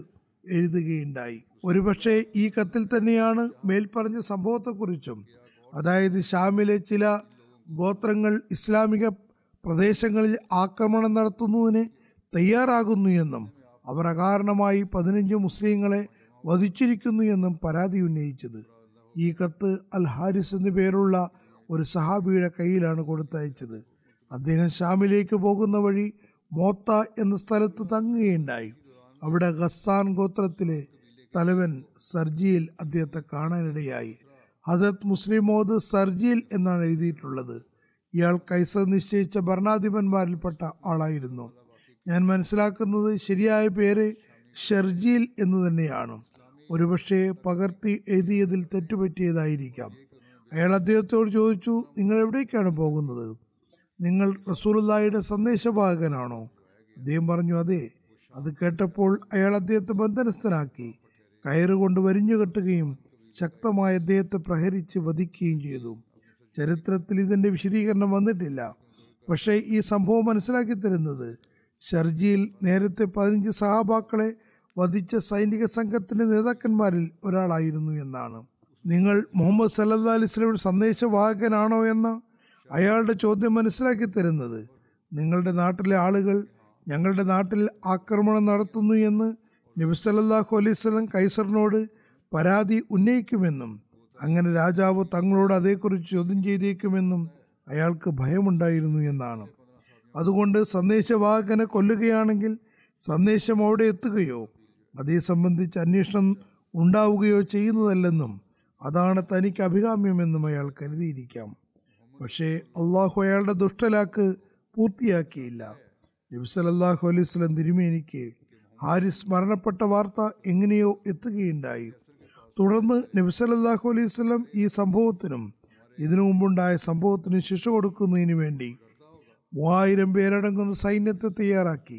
എഴുതുകയുണ്ടായി ഒരുപക്ഷെ ഈ കത്തിൽ തന്നെയാണ് മേൽപ്പറഞ്ഞ സംഭവത്തെക്കുറിച്ചും അതായത് ഷാമിലെ ചില ഗോത്രങ്ങൾ ഇസ്ലാമിക പ്രദേശങ്ങളിൽ ആക്രമണം നടത്തുന്നതിന് തയ്യാറാകുന്നു എന്നും അവർ അകാരണമായി പതിനഞ്ച് മുസ്ലിങ്ങളെ വധിച്ചിരിക്കുന്നു എന്നും പരാതി ഉന്നയിച്ചത് ഈ കത്ത് അൽ ഹാരിസ് എന്നു പേരുള്ള ഒരു സഹാബിയുടെ കയ്യിലാണ് കൊടുത്തയച്ചത് അദ്ദേഹം ഷാമിലേക്ക് പോകുന്ന വഴി മോത്ത എന്ന സ്ഥലത്ത് തങ്ങുകയുണ്ടായി അവിടെ ഗസ്സാൻ ഗോത്രത്തിലെ തലവൻ സർജിയിൽ അദ്ദേഹത്തെ കാണാനിടയായി ഹജരത് മുസ്ലിം മോദ് സർജിയിൽ എന്നാണ് എഴുതിയിട്ടുള്ളത് ഇയാൾ കൈസർ നിശ്ചയിച്ച ഭരണാധിപന്മാരിൽപ്പെട്ട ആളായിരുന്നു ഞാൻ മനസ്സിലാക്കുന്നത് ശരിയായ പേര് ഷെർജിയിൽ എന്ന് തന്നെയാണ് ഒരുപക്ഷെ പകർത്തി എഴുതിയതിൽ തെറ്റുപറ്റിയതായിരിക്കാം അയാൾ അദ്ദേഹത്തോട് ചോദിച്ചു നിങ്ങൾ എവിടേക്കാണ് പോകുന്നത് നിങ്ങൾ റസൂലുള്ളാഹിയുടെ സന്ദേശവാഹകനാണോ അദ്ദേഹം പറഞ്ഞു അതെ അത് കേട്ടപ്പോൾ അയാൾ അദ്ദേഹത്തെ ബന്ധനസ്ഥനാക്കി കയറുകൊണ്ട് വരിഞ്ഞു കെട്ടുകയും ശക്തമായി അദ്ദേഹത്തെ പ്രഹരിച്ച് വധിക്കുകയും ചെയ്തു ചരിത്രത്തിൽ ഇതിൻ്റെ വിശദീകരണം വന്നിട്ടില്ല പക്ഷേ ഈ സംഭവം മനസ്സിലാക്കി തരുന്നത് ഷർജിയിൽ നേരത്തെ പതിനഞ്ച് സഹാബാക്കളെ വധിച്ച സൈനിക സംഘത്തിൻ്റെ നേതാക്കന്മാരിൽ ഒരാളായിരുന്നു എന്നാണ് നിങ്ങൾ മുഹമ്മദ് സല്ലല്ലാ അലൈഹി സ്വലമിയുടെ സന്ദേശവാഹകനാണോ എന്ന അയാളുടെ ചോദ്യം മനസ്സിലാക്കി തരുന്നത് നിങ്ങളുടെ നാട്ടിലെ ആളുകൾ ഞങ്ങളുടെ നാട്ടിൽ ആക്രമണം നടത്തുന്നു എന്ന് നബി സല്ലല്ലാഹു അലൈഹി സ്വലം കൈസറിനോട് പരാതി ഉന്നയിക്കുമെന്നും അങ്ങനെ രാജാവ് തങ്ങളോട് അതേക്കുറിച്ച് ചോദ്യം ചെയ്തേക്കുമെന്നും അയാൾക്ക് ഭയമുണ്ടായിരുന്നു എന്നാണ് അതുകൊണ്ട് സന്ദേശവാഹകനെ കൊല്ലുകയാണെങ്കിൽ സന്ദേശം അവിടെ എത്തുകയോ അതേ സംബന്ധിച്ച് അന്വേഷണം ഉണ്ടാവുകയോ ചെയ്യുന്നതല്ലെന്നും അതാണ് തനിക്ക് അഭികാമ്യമെന്നും അയാൾ കരുതിയിരിക്കാം പക്ഷേ അള്ളാഹു അയാളുടെ ദുഷ്ടലാക്ക് പൂർത്തിയാക്കിയില്ല നബി സല്ലല്ലാഹു അലൈഹി വസല്ലം തിരുമേനിക്ക് ഹാരിസ് മരണപ്പെട്ട വാർത്ത എങ്ങനെയോ എത്തുകയുണ്ടായി തുടർന്ന് നബി സല്ലല്ലാഹു അലൈഹി വസല്ലം ഈ സംഭവത്തിനും ഇതിനു മുമ്പുണ്ടായ സംഭവത്തിന് ശിക്ഷ കൊടുക്കുന്നതിന് വേണ്ടി മൂവായിരം പേരടങ്ങുന്ന സൈന്യത്തെ തയ്യാറാക്കി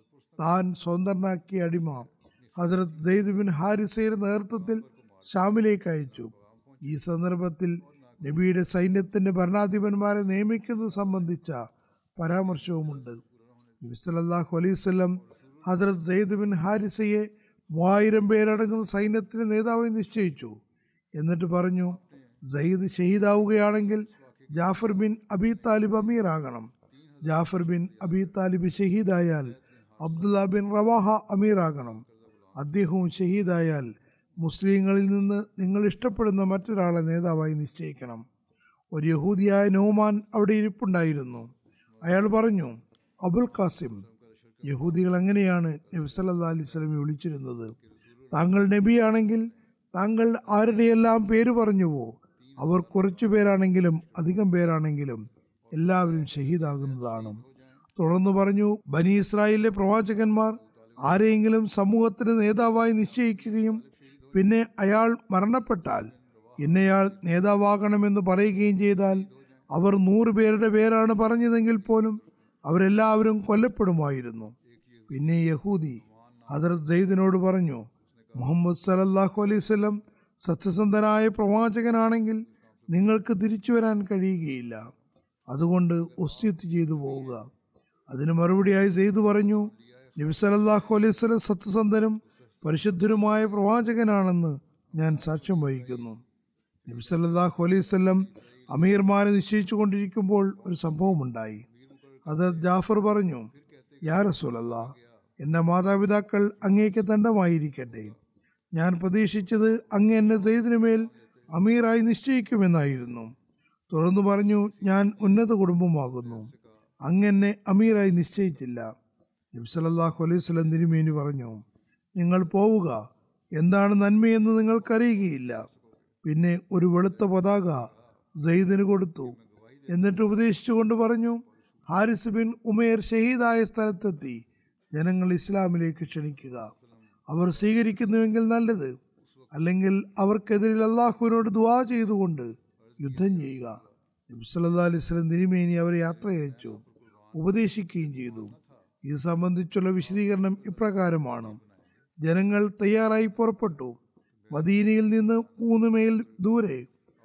താൻ സ്വതന്ത്രനാക്കിയ അടിമ ഹസരത് സെയ്ദ് ബിൻ ഹാരിസയുടെ നേതൃത്വത്തിൽ ഷാമിലേക്ക് അയച്ചു ഈ സന്ദർഭത്തിൽ നബിയുടെ സൈന്യത്തിന്റെ ഭരണാധിപന്മാരെ നിയമിക്കുന്നത് സംബന്ധിച്ച പരാമർശവുമുണ്ട് നബി സല്ലല്ലാഹു അലൈഹി വസല്ലം ഹസരത് സെയ്ദ് ബിൻ ഹാരിസയെ മൂവായിരം പേരടങ്ങുന്ന സൈന്യത്തിന്റെ നേതാവായി നിശ്ചയിച്ചു എന്നിട്ട് പറഞ്ഞു സയ്യിദ് ഷഹീദാവുകയാണെങ്കിൽ ജാഫർ ബിൻ അബി താലിബ് അമീറാകണം ജാഫർ ബിൻ അബി താലിബ് ഷഹീദായാൽ അബ്ദുല്ല ബിൻ റവാഹ അമീറാകണം അദ്ദേഹവും ഷഹീദായാൽ മുസ്ലിങ്ങളിൽ നിന്ന് നിങ്ങൾ ഇഷ്ടപ്പെടുന്ന മറ്റൊരാളെ നേതാവായി നിശ്ചയിക്കണം ഒരു യഹൂദിയായ നോമാൻ അവിടെ ഇരിപ്പുണ്ടായിരുന്നു അയാൾ പറഞ്ഞു അബുൽ ഖാസിം യഹൂദികൾ എങ്ങനെയാണ് നബി സല്ലല്ലാഹു അലൈഹി വസല്ലമയെ വിളിച്ചിരുന്നത് താങ്കൾ നബിയാണെങ്കിൽ താങ്കൾ ആരുടെയെല്ലാം പേര് പറഞ്ഞുവോ അവർ കുറച്ചു പേരാണെങ്കിലും അധികം പേരാണെങ്കിലും എല്ലാവരും ഷഹീദാകുന്നതാണ് തുടർന്ന് പറഞ്ഞു ബനി ഇസ്രായേലിലെ പ്രവാചകന്മാർ ആരെയെങ്കിലും സമൂഹത്തിന് നേതാവായി നിശ്ചയിക്കുകയും പിന്നെ അയാൾ മരണപ്പെട്ടാൽ ഇന്നയാൾ നേതാവാകണമെന്ന് പറയുകയും ചെയ്താൽ അവർ നൂറ് പേരുടെ പേരാണ് പറഞ്ഞതെങ്കിൽ പോലും അവരെല്ലാവരും കൊല്ലപ്പെടുമായിരുന്നു പിന്നെ യഹൂദി ഹദറത് സെയ്ദിനോട് പറഞ്ഞു മുഹമ്മദ് സലല്ലാഹു അലൈഹി വസല്ലം സത്യസന്ധനായ പ്രവാചകനാണെങ്കിൽ നിങ്ങൾക്ക് തിരിച്ചു വരാൻ കഴിയുകയില്ല അതുകൊണ്ട് ഒസ്യത്ത് ചെയ്തു പോവുക അതിന് മറുപടിയായി സെയ്ദ് പറഞ്ഞു നബി സലല്ലാഹു അലൈഹി വസല്ലം സത്യസന്ധനും പരിശുദ്ധനുമായ പ്രവാചകനാണെന്ന് ഞാൻ സാക്ഷ്യം വഹിക്കുന്നു നബി സല്ലല്ലാഹു അലൈഹി വസല്ലം അമീർമാരെ നിശ്ചയിച്ചു കൊണ്ടിരിക്കുമ്പോൾ ഒരു സംഭവമുണ്ടായി അത് ജാഫർ പറഞ്ഞു യാ റസൂലല്ലാ എൻ്റെ മാതാപിതാക്കൾ അങ്ങേക്ക് ദണ്ഡമായിരിക്കട്ടെ ഞാൻ പ്രതീക്ഷിച്ചത് അങ്ങ് എന്നെ സെയ്ദിനു മേൽ അമീറായി നിശ്ചയിക്കുമെന്നായിരുന്നു തുടർന്ന് പറഞ്ഞു ഞാൻ ഉന്നത കുടുംബമാകുന്നു അങ്ങ് എന്നെ അമീറായി നിശ്ചയിച്ചില്ല നബി സല്ലല്ലാഹു അലൈഹി വസല്ലം തിരുമേനി പറഞ്ഞു നിങ്ങൾ പോവുക എന്താണ് നന്മയെന്ന് നിങ്ങൾക്കറിയുകയില്ല പിന്നെ ഒരു വെളുത്ത പതാക സെയ്ദിന് കൊടുത്തു എന്നിട്ട് ഉപദേശിച്ചുകൊണ്ട് പറഞ്ഞു ഹാരിസ് ബിൻ ഉമേർ ഷഹീദായ സ്ഥലത്തെത്തി ജനങ്ങൾ ഇസ്ലാമിലേക്ക് ക്ഷണിക്കുക അവർ സ്വീകരിക്കുന്നുവെങ്കിൽ നല്ലത് അല്ലെങ്കിൽ അവർക്കെതിരിൽ അള്ളാഹുവിനോട് ദുവാ ചെയ്തുകൊണ്ട് യുദ്ധം ചെയ്യുക നബി സല്ലല്ലാഹു അലൈഹി വസല്ലം തിരുമേനി അവരെ യാത്ര അയച്ചു ഉപദേശിക്കുകയും ചെയ്തു ഇത് സംബന്ധിച്ചുള്ള വിശദീകരണം ഇപ്രകാരമാണ് ജനങ്ങൾ തയ്യാറായി പുറപ്പെട്ടു മദീനയിൽ നിന്ന് മൂന്ന് മൈൽ ദൂരെ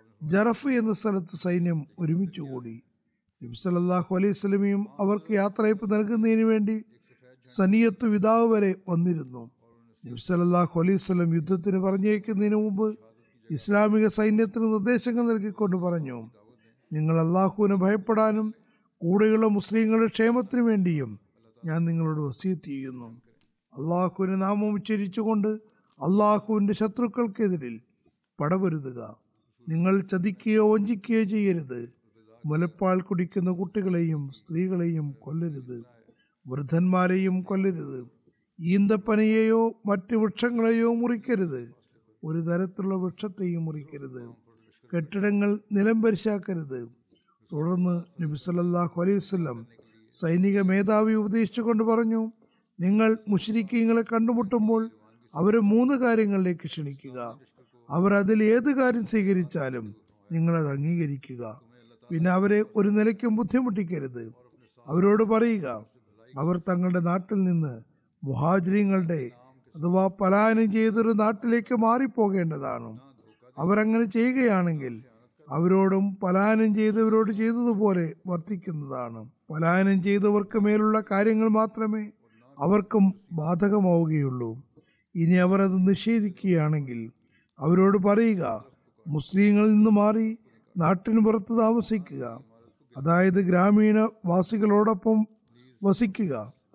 ജറഫ് എന്ന സ്ഥലത്ത് സൈന്യം ഒരുമിച്ച് കൂടി നബി സല്ലല്ലാഹു അലൈഹി സ്വലമിയും അവർക്ക് യാത്രയപ്പ് നൽകുന്നതിന് വേണ്ടി സനിയത്ത് വിതാവ് വരെ വന്നിരുന്നു നബ്സലല്ലാഹു അലൈഹി സ്വലം യുദ്ധത്തിന് പറഞ്ഞേക്കുന്നതിന് മുമ്പ് ഇസ്ലാമിക സൈന്യത്തിന് നിർദ്ദേശങ്ങൾ നൽകിക്കൊണ്ട് പറഞ്ഞു നിങ്ങൾ അള്ളാഹുവിനെ ഭയപ്പെടാനും കൂടെയുള്ള മുസ്ലിങ്ങളുടെ ക്ഷേമത്തിനു വേണ്ടിയും ഞാൻ നിങ്ങളോട് വസീത്ത് ചെയ്യുന്നു അള്ളാഹുവിനെ നാമം ഉച്ചരിച്ചുകൊണ്ട് അള്ളാഹുവിൻ്റെ ശത്രുക്കൾക്കെതിരിൽ പടപൊരുതുക നിങ്ങൾ ചതിക്കുകയോ വഞ്ചിക്കുകയോ ചെയ്യരുത് മുലപ്പാൽ കുടിക്കുന്ന കുട്ടികളെയും സ്ത്രീകളെയും കൊല്ലരുത് വൃദ്ധന്മാരെയും കൊല്ലരുത് ഈന്തപ്പനയെയോ മറ്റ് വൃക്ഷങ്ങളെയോ മുറിക്കരുത് ഒരു തരത്തിലുള്ള വൃക്ഷത്തെയും മുറിക്കരുത് കെട്ടിടങ്ങൾ നിലം പരിശാക്കരുത് തുടർന്ന് നബി സല്ലല്ലാഹു അലൈഹി വസല്ലം സൈനിക മേധാവി ഉപദേശിച്ചുകൊണ്ട് പറഞ്ഞു നിങ്ങൾ മുഷരിക്കീങ്ങളെ കണ്ടുമുട്ടുമ്പോൾ അവരെ മൂന്ന് കാര്യങ്ങളിലേക്ക് ക്ഷണിക്കുക അവർ അതിൽ ഏത് കാര്യം സ്വീകരിച്ചാലും നിങ്ങളത് അംഗീകരിക്കുക പിന്നെ അവരെ ഒരു നിലയ്ക്കും ബുദ്ധിമുട്ടിക്കരുത് അവരോട് പറയുക അവർ തങ്ങളുടെ നാട്ടിൽ നിന്ന് മുഹാജിരിങ്ങളുടെ അഥവാ പലായനം ചെയ്തൊരു നാട്ടിലേക്ക് മാറിപ്പോകേണ്ടതാണ് അവരങ്ങനെ ചെയ്യുകയാണെങ്കിൽ അവരോടും പലായനം ചെയ്തവരോട് ചെയ്തതുപോലെ വർത്തിക്കുന്നതാണ് പലായനം ചെയ്തവർക്ക് മേലുള്ള കാര്യങ്ങൾ മാത്രമേ അവർക്കും ബാധകമാവുകയുള്ളൂ ഇനി അവർ അത് നിഷേധിക്കുകയാണെങ്കിൽ അവരോട് പറയുക മുസ്ലിങ്ങളിൽ നിന്ന് മാറി നാട്ടിന് പുറത്ത് താമസിക്കുക അതായത് ഗ്രാമീണ വാസികളോടൊപ്പം വസിക്കുക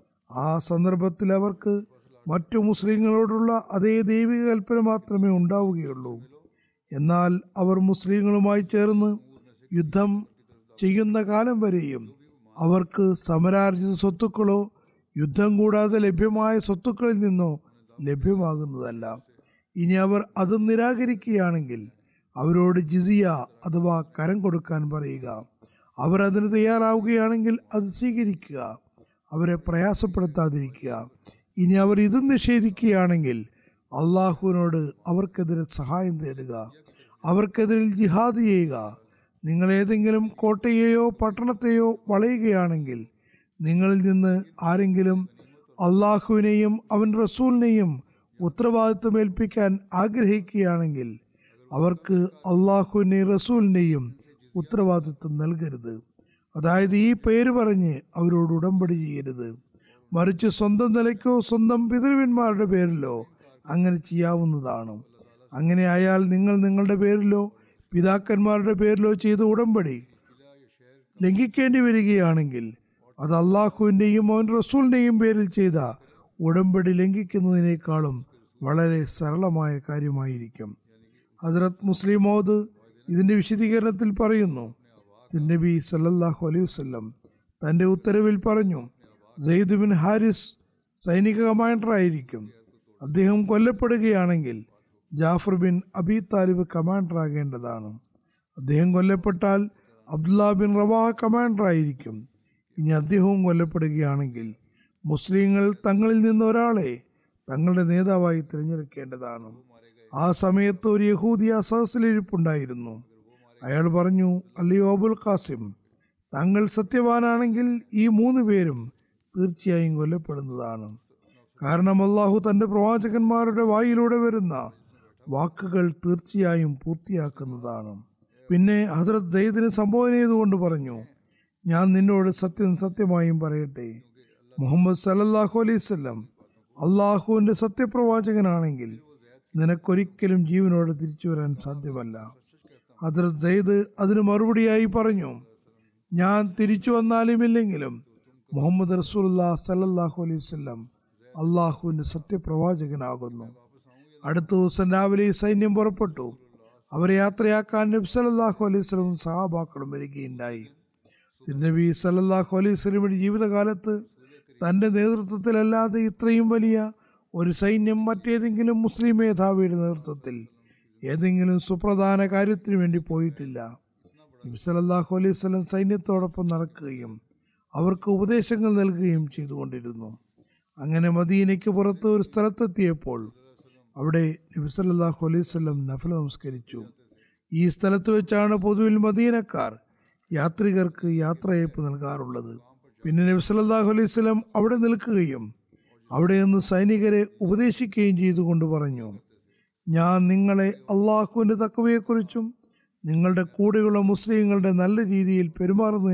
ആ സന്ദർഭത്തിൽ അവർക്ക് മറ്റു മുസ്ലിങ്ങളോടുള്ള അതേ ദൈവിക കൽപ്പന മാത്രമേ ഉണ്ടാവുകയുള്ളൂ എന്നാൽ അവർ മുസ്ലിങ്ങളുമായി ചേർന്ന് യുദ്ധം ചെയ്യുന്ന കാലം വരെയും അവർക്ക് സമരാർജിത സ്വത്തുക്കളോ യുദ്ധം കൂടാതെ ലഭ്യമായ സ്വത്തുക്കളിൽ നിന്നോ ലഭ്യമാകുന്നതല്ല ഇനി അവർ അത് നിരാകരിക്കുകയാണെങ്കിൽ അവരോട് ജിസിയ അഥവാ കരം കൊടുക്കാൻ പറയുക അവർ അതിന് തയ്യാറാവുകയാണെങ്കിൽ അത് സ്വീകരിക്കുക അവരെ പ്രയാസപ്പെടുത്താതിരിക്കുക ഇനി അവർ ഇത് നിഷേധിക്കുകയാണെങ്കിൽ അള്ളാഹുവിനോട് അവർക്കെതിരെ സഹായം തേടുക അവർക്കെതിരിൽ ജിഹാദ് ചെയ്യുക നിങ്ങൾ ഏതെങ്കിലും കോട്ടയെയോ പട്ടണത്തെയോ വളയുകയാണെങ്കിൽ നിങ്ങളിൽ നിന്ന് ആരെങ്കിലും അള്ളാഹുവിനെയും അവൻ റസൂലിനെയും ഉത്തരവാദിത്വം ഏൽപ്പിക്കാൻ ആഗ്രഹിക്കുകയാണെങ്കിൽ അവർക്ക് അള്ളാഹുവിനെയും റസൂലിനെയും ഉത്തരവാദിത്വം നൽകരുത് അതായത് ഈ പേര് പറഞ്ഞ് അവരോട് ഉടമ്പടി ചെയ്യരുത് മറിച്ച് സ്വന്തം നിലയ്ക്കോ സ്വന്തം പിതൃവന്മാരുടെ പേരിലോ അങ്ങനെ ചെയ്യാവുന്നതാണ് അങ്ങനെ ആയാൽ നിങ്ങൾ നിങ്ങളുടെ പേരിലോ പിതാക്കന്മാരുടെ പേരിലോ ചെയ്ത ഉടമ്പടി ലംഘിക്കേണ്ടി വരികയാണെങ്കിൽ അത് അള്ളാഹുവിൻ്റെയും അവൻ റസൂലിൻ്റെയും പേരിൽ ചെയ്ത ഉടമ്പടി ലംഘിക്കുന്നതിനേക്കാളും വളരെ സരളമായ കാര്യമായിരിക്കും ഹസ്രത് മുസ്ലിം മോദ് ഇതിൻ്റെ വിശദീകരണത്തിൽ പറയുന്നു നബി സല്ലല്ലാഹു അലൈഹി വസല്ലം തൻ്റെ ഉത്തരവിൽ പറഞ്ഞു സെയ്ദ് ബിൻ ഹാരിസ് സൈനിക കമാൻഡർ ആയിരിക്കും അദ്ദേഹം കൊല്ലപ്പെടുകയാണെങ്കിൽ Jafar bin Abi Talib commander ആകേണ്ടതാണ് അദ്ദേഹം കൊല്ലപ്പെട്ടാൽ അബ്ദുല്ല ബിൻ റവാഹ കമാൻഡർ ആയിരിക്കും ഇനി അദ്ദേഹവും കൊല്ലപ്പെടുകയാണെങ്കിൽ മുസ്ലിങ്ങൾ തങ്ങളിൽ നിന്ന് ഒരാളെ തങ്ങളുടെ നേതാവായി തിരഞ്ഞെടുക്കേണ്ടതാണ് ആ സമയത്ത് ഒരു യഹൂദി ആ സഹസിലിരിപ്പുണ്ടായിരുന്നു അയാൾ പറഞ്ഞു അല്ലയോ അബുൽ ഖാസിം താങ്കൾ സത്യവാനാണെങ്കിൽ ഈ മൂന്ന് പേരും തീർച്ചയായും കൊല്ലപ്പെടുന്നതാണ് കാരണം അള്ളാഹു തൻ്റെ പ്രവാചകന്മാരുടെ വായിലൂടെ വരുന്ന വാക്കുകൾ തീർച്ചയായും പൂർത്തിയാക്കുന്നതാണ് പിന്നെ ഹസ്രത് സയ്യിദിനെ സംബോധന ചെയ്തുകൊണ്ട് പറഞ്ഞു ഞാൻ നിന്നോട് സത്യം സത്യമായും പറയട്ടെ മുഹമ്മദ് സല്ലല്ലാഹു അലൈഹി വസല്ലം അള്ളാഹുവിൻ്റെ സത്യപ്രവാചകനാണെങ്കിൽ നിനക്കൊരിക്കലും ജീവനോട് തിരിച്ചു വരാൻ സാധ്യമല്ല ഹദ്രത് സയ്യിദ് അതിന് മറുപടിയായി പറഞ്ഞു ഞാൻ തിരിച്ചു വന്നാലും ഇല്ലെങ്കിലും മുഹമ്മദ് റസൂലുല്ലാ സല്ലല്ലാഹു അലൈഹി വസല്ലം അള്ളാഹുവിൻ്റെ സത്യപ്രവാചകനാകുന്നു അടുത്ത ദിവസം രാവിലെ ഈ സൈന്യം പുറപ്പെട്ടു അവരെ യാത്രയാക്കാൻ നബി സല്ലല്ലാഹു അലൈഹി വസല്ലം സഹാബാക്കളും വരികയുണ്ടായി നബി സല്ലല്ലാഹു അലൈഹി വസല്ലമയുടെ ജീവിതകാലത്ത് തൻ്റെ നേതൃത്വത്തിലല്ലാതെ ഇത്രയും വലിയ ഒരു സൈന്യം മറ്റേതെങ്കിലും മുസ്ലിം മേധാവിയുടെ നേതൃത്വത്തിൽ ഏതെങ്കിലും സുപ്രധാന കാര്യത്തിന് വേണ്ടി പോയിട്ടില്ല നബി സല്ലല്ലാഹു അലൈഹി വസല്ലം സൈന്യത്തോടൊപ്പം നടക്കുകയും അവർക്ക് ഉപദേശങ്ങൾ നൽകുകയും ചെയ്തുകൊണ്ടിരുന്നു അങ്ങനെ മദീനയ്ക്ക് പുറത്ത് ഒരു സ്ഥലത്തെത്തിയപ്പോൾ അവിടെ നബി സല്ലല്ലാഹു അലൈഹി വസല്ലം നഫൽ നമസ്കരിച്ചു ഈ സ്ഥലത്ത് വെച്ചാണ് പൊതുവിൽ മദീനക്കാർ യാത്രികർക്ക് യാത്രയയപ്പ് നൽകാറുള്ളത് പിന്നെ നബി സല്ലല്ലാഹു അലൈഹി വസല്ലം അവിടെ നിൽക്കുകയും അവിടെ നിന്ന് സൈനികരെ ഉപദേശിക്കുകയും ചെയ്തുകൊണ്ട് പറഞ്ഞു ഞാൻ നിങ്ങളെ അള്ളാഹുവിൻ്റെ തക്കവയെക്കുറിച്ചും നിങ്ങളുടെ കൂടെയുള്ള മുസ്ലിങ്ങളുടെ നല്ല രീതിയിൽ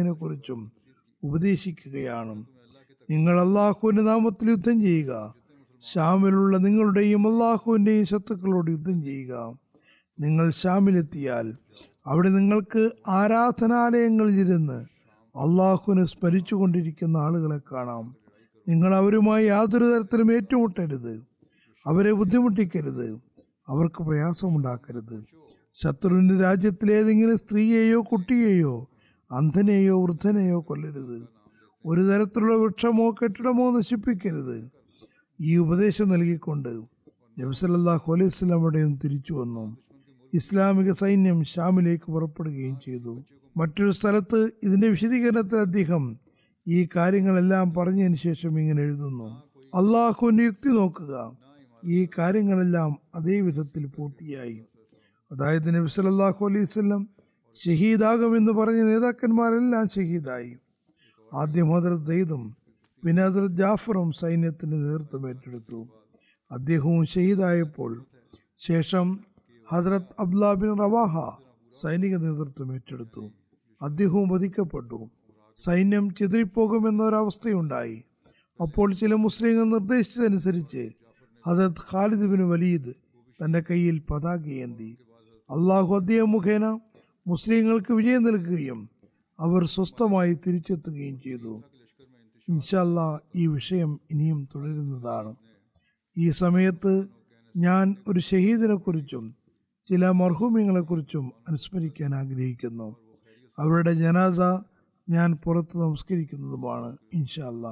പെരുമാറുന്നതിനെക്കുറിച്ചും ഉപദേശിക്കുകയാണ് നിങ്ങൾ അള്ളാഹുവിൻ്റെ നാമത്തിൽ യുദ്ധം ചെയ്യുക ഷാമിലുള്ള നിങ്ങളുടെയും അള്ളാഹുവിൻ്റെയും ശത്രുക്കളോട് യുദ്ധം ചെയ്യുക നിങ്ങൾ ഷാമിലെത്തിയാൽ അവിടെ നിങ്ങൾക്ക് ആരാധനാലയങ്ങളിലിരുന്ന് അള്ളാഹുവിനെ സ്മരിച്ചുകൊണ്ടിരിക്കുന്ന ആളുകളെ കാണാം നിങ്ങൾ അവരുമായി യാതൊരു തരത്തിലും ഏറ്റുമുട്ടരുത് അവരെ ബുദ്ധിമുട്ടിക്കരുത് അവർക്ക് പ്രയാസമുണ്ടാക്കരുത് ശത്രുവിൻ്റെ രാജ്യത്തിലെ ഏതെങ്കിലും സ്ത്രീയെയോ കുട്ടിയെയോ അന്ധനെയോ വൃദ്ധനെയോ കൊല്ലരുത് ഒരു തരത്തിലുള്ള വൃക്ഷമോ കെട്ടിടമോ നശിപ്പിക്കരുത് ഈ ഉപദേശം നൽകിക്കൊണ്ട് നബ്സലല്ലാഹു അലൈഹി സ്വലാം അവിടെയും തിരിച്ചു വന്നു ഇസ്ലാമിക സൈന്യം ഷാമിലേക്ക് പുറപ്പെടുകയും ചെയ്തു മറ്റൊരു സ്ഥലത്ത് ഇതിന്റെ വിശദീകരണത്തിൽ അദ്ദേഹം ഈ കാര്യങ്ങളെല്ലാം പറഞ്ഞതിന് ശേഷം ഇങ്ങനെ എഴുതുന്നു അള്ളാഹുവിന്റെ യുക്തി നോക്കുക ഈ കാര്യങ്ങളെല്ലാം അതേ വിധത്തിൽ പൂർത്തിയായി അതായത് നബി സല്ലല്ലാഹു അലൈഹി വസല്ലം ഷഹീദാകുമെന്ന് പറഞ്ഞ നേതാക്കന്മാരെല്ലാം ഷഹീദായി ആദ്യം ഹദരത് സെയ്ദും പിന്നെ ഹദരത് ജാഫറും സൈന്യത്തിന് നേതൃത്വം ഏറ്റെടുത്തു അദ്ദേഹവും ഷഹീദായപ്പോൾ ശേഷം ഹദരത് അബ്ദുല്ലാ ബിൻ റവാഹ സൈനിക നേതൃത്വം ഏറ്റെടുത്തു അദ്ദേഹവും വധിക്കപ്പെട്ടു സൈന്യം ചിതറിപ്പോകുമെന്നൊരവസ്ഥയുണ്ടായി അപ്പോൾ ചില മുസ്ലിങ്ങൾ നിർദ്ദേശിച്ചതനുസരിച്ച് ഹദരത് ഖാലിദ് ബിൻ വലീദ് തന്റെ കയ്യിൽ പതാകയേന്തി അള്ളാഹു അദ്ദേഹം മുഖേന മുസ്ലിങ്ങൾക്ക് വിജയം നൽകുകയും അവർ സ്വസ്ഥമായി തിരിച്ചെത്തുകയും ചെയ്തു ഇൻഷല്ല ഈ വിഷയം ഇനിയും തുടരുന്നതാണ് ഈ സമയത്ത് ഞാൻ ഒരു ഷഹീദിനെ കുറിച്ചും ചില മർഹൂമ്യങ്ങളെക്കുറിച്ചും അനുസ്മരിക്കാൻ ആഗ്രഹിക്കുന്നു അവരുടെ ജനാസ ഞാൻ പുറത്ത് നമസ്കരിക്കുന്നതുമാണ് ഇൻഷല്ല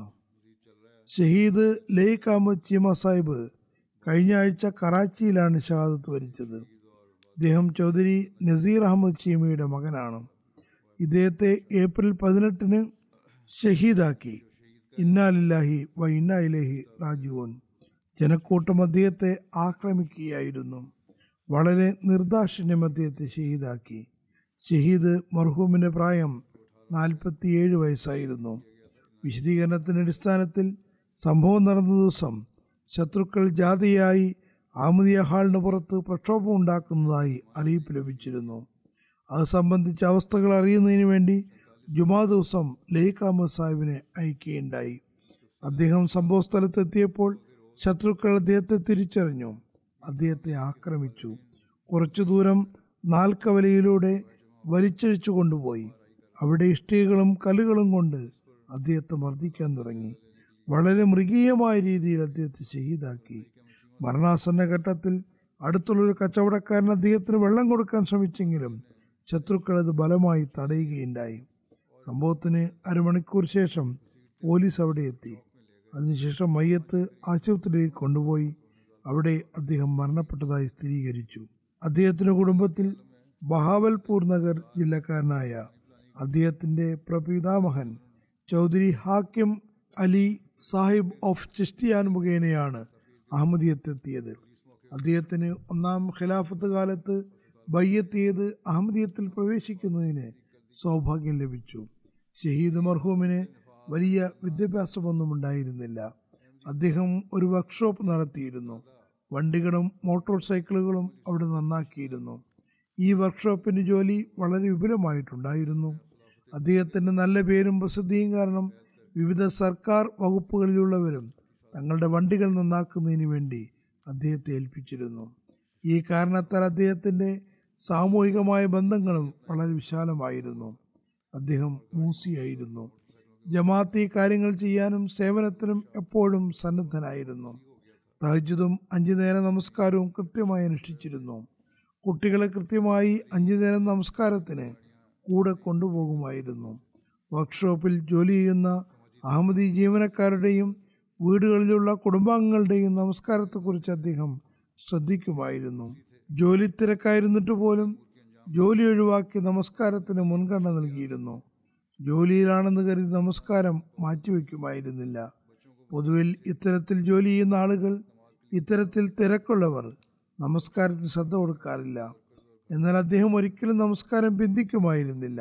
ഷഹീദ് ലെയ്ഖ് അഹമ്മദ് ചീമ സാഹിബ് കഴിഞ്ഞ ആഴ്ച കറാച്ചിയിലാണ് ഷഹാദത്ത് വരിച്ചത് ഇദ്ദേഹം ചൗധരി നസീർ അഹമ്മദ് ചീമയുടെ മകനാണ് ഇദ്ദേഹത്തെ ഏപ്രിൽ പതിനെട്ടിന് ഷഹീദാക്കി ഇന്നാലില്ലാഹി വ ഇന്നാ ഇലഹി റാജുവൻ ജനക്കൂട്ടം അദ്ദേഹത്തെ ആക്രമിക്കുകയായിരുന്നു വളരെ നിർദാക്ഷിണ്യം അദ്ദേഹത്തെ ഷഹീദാക്കി ഷഹീദ് മർഹൂമിൻ്റെ പ്രായം നാൽപ്പത്തിയേഴ് വയസ്സായിരുന്നു വിശദീകരണത്തിൻ്റെ അടിസ്ഥാനത്തിൽ സംഭവം നടന്ന ദിവസം ശത്രുക്കൾ ജാതിയായി ആമുദിയ ഹാളിന് പുറത്ത് പ്രക്ഷോഭം ഉണ്ടാക്കുന്നതായി അറിയിപ്പ് ലഭിച്ചിരുന്നു അത് സംബന്ധിച്ച അവസ്ഥകൾ അറിയുന്നതിന് വേണ്ടി ജുമാ ദിവസം ലെയ്ഖ് അഹമ്മദ് സാഹിബിനെ അയക്കുകയുണ്ടായി അദ്ദേഹം സംഭവ സ്ഥലത്തെത്തിയപ്പോൾ ശത്രുക്കൾ അദ്ദേഹത്തെ തിരിച്ചറിഞ്ഞു അദ്ദേഹത്തെ ആക്രമിച്ചു കുറച്ചു ദൂരം നാൽക്കവലയിലൂടെ വലിച്ചഴിച്ചു കൊണ്ടുപോയി അവിടെ ഇഷ്ടികകളും കല്ലുകളും കൊണ്ട് അദ്ദേഹത്തെ മർദ്ദിക്കാൻ തുടങ്ങി വളരെ മൃഗീയമായ രീതിയിൽ അദ്ദേഹത്തെ ഷഹീദാക്കി മരണാസന്ന ഘട്ടത്തിൽ അടുത്തുള്ളൊരു കച്ചവടക്കാരൻ അദ്ദേഹത്തിന് വെള്ളം കൊടുക്കാൻ ശ്രമിച്ചെങ്കിലും ശത്രുക്കൾ അത് ബലമായി തടയുകയുണ്ടായി സംഭവത്തിന് അരമണിക്കൂർ ശേഷം പോലീസ് അവിടെ എത്തി അതിനുശേഷം മയ്യത്ത് ആശുപത്രിയിൽ കൊണ്ടുപോയി അവിടെ അദ്ദേഹം മരണപ്പെട്ടതായി സ്ഥിരീകരിച്ചു അദ്ദേഹത്തിന്റെ കുടുംബത്തിൽ ബഹാവൽപൂർ നഗർ ജില്ലക്കാരനായ അദ്ദേഹത്തിന്റെ പ്രപിതാമഹൻ ചൗധരി ഹാക്കിം അലി സാഹിബ് ഓഫ് ചിഷ്തിയാൻ മുഖേനയാണ് അഹമ്മദിയത്തെത്തിയത് അദ്ദേഹത്തിന് ഒന്നാം ഖിലാഫത്ത് കാലത്ത് ബയ്യത്ത് ചെയ്ത് അഹമ്മദിയത്തിൽ പ്രവേശിക്കുന്നതിന് സൗഭാഗ്യം ലഭിച്ചു ഷഹീദ് മർഹൂമിന് വലിയ വിദ്യാഭ്യാസമൊന്നും ഉണ്ടായിരുന്നില്ല അദ്ദേഹം ഒരു വർക്ക്ഷോപ്പ് നടത്തിയിരുന്നു വണ്ടികളും മോട്ടോർ സൈക്കിളുകളും അവിടെ നന്നാക്കിയിരുന്നു ഈ വർക്ക്ഷോപ്പിന്റെ ജോലി വളരെ വിപുലമായിട്ടുണ്ടായിരുന്നു അദ്ദേഹത്തിന് നല്ല പേരും പ്രസിദ്ധിയും കാരണം വിവിധ സർക്കാർ വകുപ്പുകളിലുള്ളവരും തങ്ങളുടെ വണ്ടികൾ നന്നാക്കുന്നതിന് വേണ്ടി അദ്ദേഹത്തെ ഏൽപ്പിച്ചിരുന്നു ഈ കാരണത്താൽ അദ്ദേഹത്തിൻ്റെ സാമൂഹികമായ ബന്ധങ്ങളും വളരെ വിശാലമായിരുന്നു അദ്ദേഹം മൂസിയായിരുന്നു ജമാഅത്തി കാര്യങ്ങൾ ചെയ്യാനും സേവനത്തിനും എപ്പോഴും സന്നദ്ധനായിരുന്നു തഹജുദും അഞ്ചു നേരം നമസ്കാരവും കൃത്യമായി അനുഷ്ഠിച്ചിരുന്നു കുട്ടികളെ കൃത്യമായി അഞ്ചു നേരം നമസ്കാരത്തിന് കൂടെ കൊണ്ടുപോകുമായിരുന്നു വർക്ക്ഷോപ്പിൽ ജോലി ചെയ്യുന്ന അഹമ്മദി ജീവനക്കാരുടെയും വീടുകളിലുള്ള കുടുംബാംഗങ്ങളുടെയും നമസ്കാരത്തെക്കുറിച്ച് അദ്ദേഹം ശ്രദ്ധിക്കുമായിരുന്നു ജോലി തിരക്കായിരുന്നിട്ട് പോലും ജോലി ഒഴിവാക്കി നമസ്കാരത്തിന് മുൻഗണന നൽകിയിരുന്നു ജോലിയിലാണെന്ന് കരുതി നമസ്കാരം മാറ്റിവെക്കുമായിരുന്നില്ല പൊതുവിൽ ഇത്തരത്തിൽ ജോലി ചെയ്യുന്ന ആളുകൾ ഇത്തരത്തിൽ തിരക്കുള്ളവർ നമസ്കാരത്തിന് ശ്രദ്ധ കൊടുക്കാറില്ല എന്നാൽ അദ്ദേഹം ഒരിക്കലും നമസ്കാരം ബന്ധിക്കുമായിരുന്നില്ല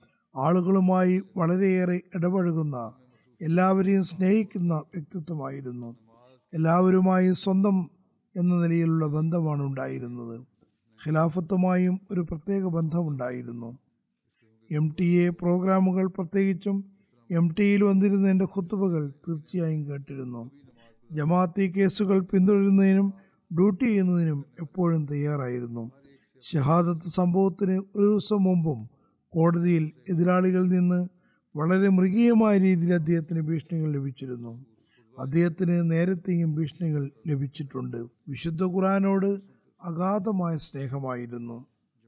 ആളുകളുമായി വളരെയേറെ ഇടപഴകുന്ന എല്ലാവരെയും സ്നേഹിക്കുന്ന വ്യക്തിത്വമായിരുന്നു എല്ലാവരുമായി സ്വന്തം എന്ന നിലയിലുള്ള ബന്ധമാണ് ഉണ്ടായിരുന്നത് ഖിലാഫത്തുമായും ഒരു പ്രത്യേക ബന്ധമുണ്ടായിരുന്നു എം ടി എ പ്രോഗ്രാമുകൾ പ്രത്യേകിച്ചും എം ടിയിൽ വന്നിരുന്ന എൻ്റെ ഖുത്തുബകൾ തീർച്ചയായും കേട്ടിരുന്നു ജമാഅത്തി കേസുകൾ പിന്തുടരുന്നതിനും ഡ്യൂട്ടി ചെയ്യുന്നതിനും എപ്പോഴും തയ്യാറായിരുന്നു ഷഹാദത്ത് സംഭവത്തിന് ഒരു ദിവസം മുമ്പും കോടതിയിൽ എതിരാളികളിൽ നിന്ന് വളരെ മൃഗീയമായ രീതിയിൽ അദ്ദേഹത്തിന് ഭീഷണികൾ ലഭിച്ചിരുന്നു അദ്ദേഹത്തിന് നേരത്തെയും ഭീഷണികൾ ലഭിച്ചിട്ടുണ്ട് വിശുദ്ധ ഖുറാനോട് അഗാധമായ സ്നേഹമായിരുന്നു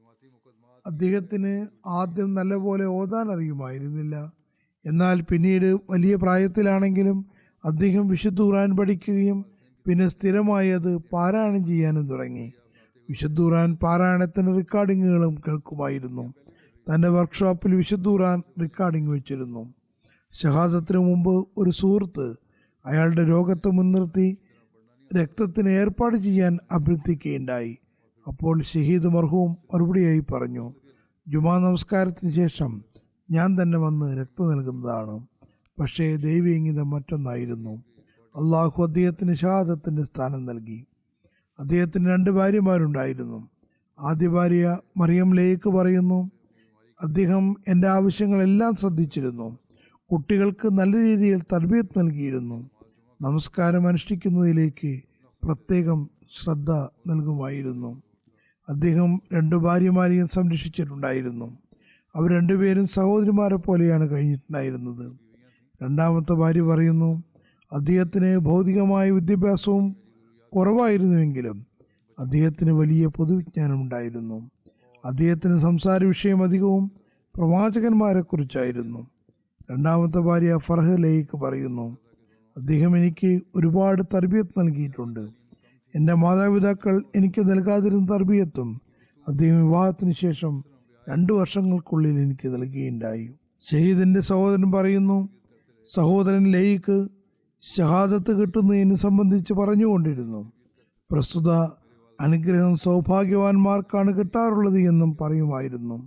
അദ്ദേഹത്തിന് ആദ്യം നല്ലപോലെ ഓതാൻ അറിയുമായിരുന്നില്ല എന്നാൽ പിന്നീട് വലിയ പ്രായത്തിലാണെങ്കിലും അദ്ദേഹം വിശുദ്ധ ഖുറാൻ പഠിക്കുകയും പിന്നെ സ്ഥിരമായി അത് പാരായണം ചെയ്യാനും തുടങ്ങി വിശുദ്ധ ഖുറാൻ പാരായണത്തിന് റെക്കോർഡിങ്ങുകളും കേൾക്കുമായിരുന്നു തൻ്റെ വർക്ക്ഷോപ്പിൽ വിശുദ്ധ ഖുറാൻ റെക്കോർഡിംഗ് വെച്ചിരുന്നു ഷഹാദത്തിന് മുമ്പ് ഒരു സുഹൃത്ത് അയാളുടെ രോഗത്തെ മുൻനിർത്തി രക്തത്തിന് ഏർപ്പാട് ചെയ്യാൻ അഭ്യർത്ഥിക്കുകയുണ്ടായി അപ്പോൾ ഷഹീദ് മർഹൂം മറുപടിയായി പറഞ്ഞു ജുമാ നമസ്കാരത്തിന് ശേഷം ഞാൻ തന്നെ വന്ന് രക്തം നൽകുന്നതാണ് പക്ഷേ ദൈവീംഗിതം മറ്റൊന്നായിരുന്നു അള്ളാഹു അദ്ദേഹത്തിന് ഷഹാദത്തിൻ്റെ സ്ഥാനം നൽകി അദ്ദേഹത്തിന് രണ്ട് ഭാര്യമാരുണ്ടായിരുന്നു ആദ്യ ഭാര്യ മറിയം ലേക്ക് പറയുന്നു അദ്ദേഹം എൻ്റെ ആവശ്യങ്ങളെല്ലാം ശ്രദ്ധിച്ചിരുന്നു കുട്ടികൾക്ക് നല്ല രീതിയിൽ തർബീയത്ത് നൽകിയിരുന്നു നമസ്കാരം അനുഷ്ഠിക്കുന്നതിലേക്ക് പ്രത്യേകം ശ്രദ്ധ നൽകുമായിരുന്നു അദ്ദേഹം രണ്ടു ഭാര്യമാരെയും സംരക്ഷിച്ചിട്ടുണ്ടായിരുന്നു അവർ രണ്ടുപേരും സഹോദരിമാരെ പോലെയാണ് കഴിഞ്ഞിട്ടുണ്ടായിരുന്നത് രണ്ടാമത്തെ ഭാര്യ പറയുന്നു അദ്ദേഹത്തിന് ഭൗതികമായ വിദ്യാഭ്യാസവും കുറവായിരുന്നുവെങ്കിലും അദ്ദേഹത്തിന് വലിയ പൊതുവിജ്ഞാനമുണ്ടായിരുന്നു അദ്ദേഹത്തിന് സംസാര വിഷയം അധികവും പ്രവാചകന്മാരെക്കുറിച്ചായിരുന്നു രണ്ടാമത്തെ ഭാര്യ ഫർഹ ലേക്ക് പറയുന്നു അദ്ദേഹം എനിക്ക് ഒരുപാട് തർബിയത്ത് നൽകിയിട്ടുണ്ട് എൻ്റെ മാതാപിതാക്കൾ എനിക്ക് നൽകാതിരുന്ന തർബിയത്തും അദ്ദേഹം വിവാഹത്തിന് ശേഷം രണ്ടു വർഷങ്ങൾക്കുള്ളിൽ എനിക്ക് നൽകുകയുണ്ടായി ഷഹീദിൻ്റെ സഹോദരൻ പറയുന്നു സഹോദരൻ ലേക്ക് ഷഹാദത്ത് കിട്ടുന്നതിനെ സംബന്ധിച്ച് പറഞ്ഞുകൊണ്ടിരുന്നു പ്രസ്തുത അനുഗ്രഹം സൗഭാഗ്യവാന്മാർക്കാണ് കിട്ടാറുള്ളത് എന്നും പറയുമായിരുന്നു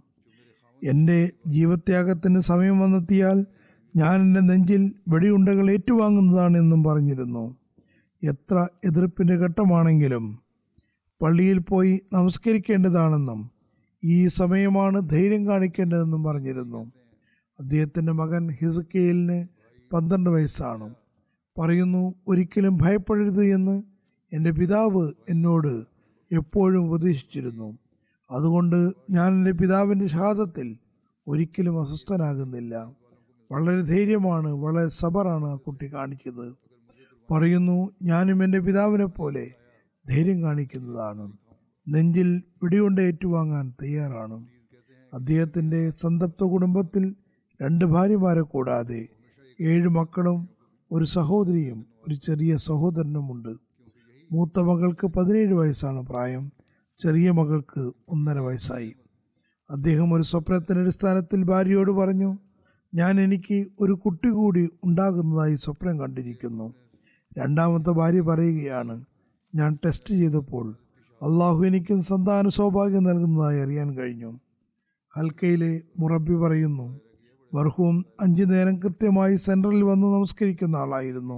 എൻ്റെ ജീവത്യാഗത്തിന് സമയം വന്നെത്തിയാൽ ഞാൻ എൻ്റെ നെഞ്ചിൽ വെടിയുണ്ടകൾ ഏറ്റുവാങ്ങുന്നതാണ് എന്നും പറഞ്ഞിരുന്നു എത്ര എതിർപ്പിൻ്റെ ഘട്ടമാണെങ്കിലും പള്ളിയിൽ പോയി നമസ്കരിക്കേണ്ടതാണെന്നും ഈ സമയമാണ് ധൈര്യം കാണിക്കേണ്ടതെന്നും പറഞ്ഞിരുന്നു അദ്ദേഹത്തിൻ്റെ മകൻ ഹിസക്കയിലിന് പന്ത്രണ്ട് വയസ്സാണ് പറയുന്നു ഒരിക്കലും ഭയപ്പെടരുത് എന്ന് എൻ്റെ പിതാവ് എന്നോട് എപ്പോഴും ഉപദേശിച്ചിരുന്നു അതുകൊണ്ട് ഞാൻ എൻ്റെ പിതാവിൻ്റെ ഷഹാദത്തിൽ ഒരിക്കലും അസ്വസ്ഥനാകുന്നില്ല വളരെ ധൈര്യമാണ് വളരെ സബറാണ് ആ കുട്ടി കാണിക്കുന്നത് പറയുന്നു ഞാനും എൻ്റെ പിതാവിനെ പോലെ ധൈര്യം കാണിക്കുന്നതാണ് നെഞ്ചിൽ വെടികൊണ്ട് ഏറ്റുവാങ്ങാൻ തയ്യാറാണ് അദ്ദേഹത്തിൻ്റെ സന്തപ്ത കുടുംബത്തിൽ രണ്ട് ഭാര്യമാരെ കൂടാതെ ഏഴ് മക്കളും ഒരു സഹോദരിയും ഒരു ചെറിയ സഹോദരനുമുണ്ട് മൂത്ത മകൾക്ക് പതിനേഴ് വയസ്സാണ് പ്രായം ചെറിയ മകൾക്ക് ഒന്നര വയസ്സായി അദ്ദേഹം ഒരു സ്വപ്നത്തിൻ്റെ അടിസ്ഥാനത്തിൽ ഭാര്യയോട് പറഞ്ഞു ഞാൻ എനിക്ക് ഒരു കുട്ടി കൂടി ഉണ്ടാകുന്നതായി സ്വപ്നം കണ്ടിരിക്കുന്നു രണ്ടാമത്തെ ഭാര്യ പറയുകയാണ് ഞാൻ ടെസ്റ്റ് ചെയ്തപ്പോൾ അള്ളാഹു എനിക്ക് സന്താന സൗഭാഗ്യം നൽകുന്നതായി അറിയാൻ കഴിഞ്ഞു ഹൽക്കയിലെ മുറബി പറയുന്നു മർഹൂം അഞ്ചു നേരം കൃത്യമായി സെൻട്രലിൽ വന്ന് നമസ്കരിക്കുന്ന ആളായിരുന്നു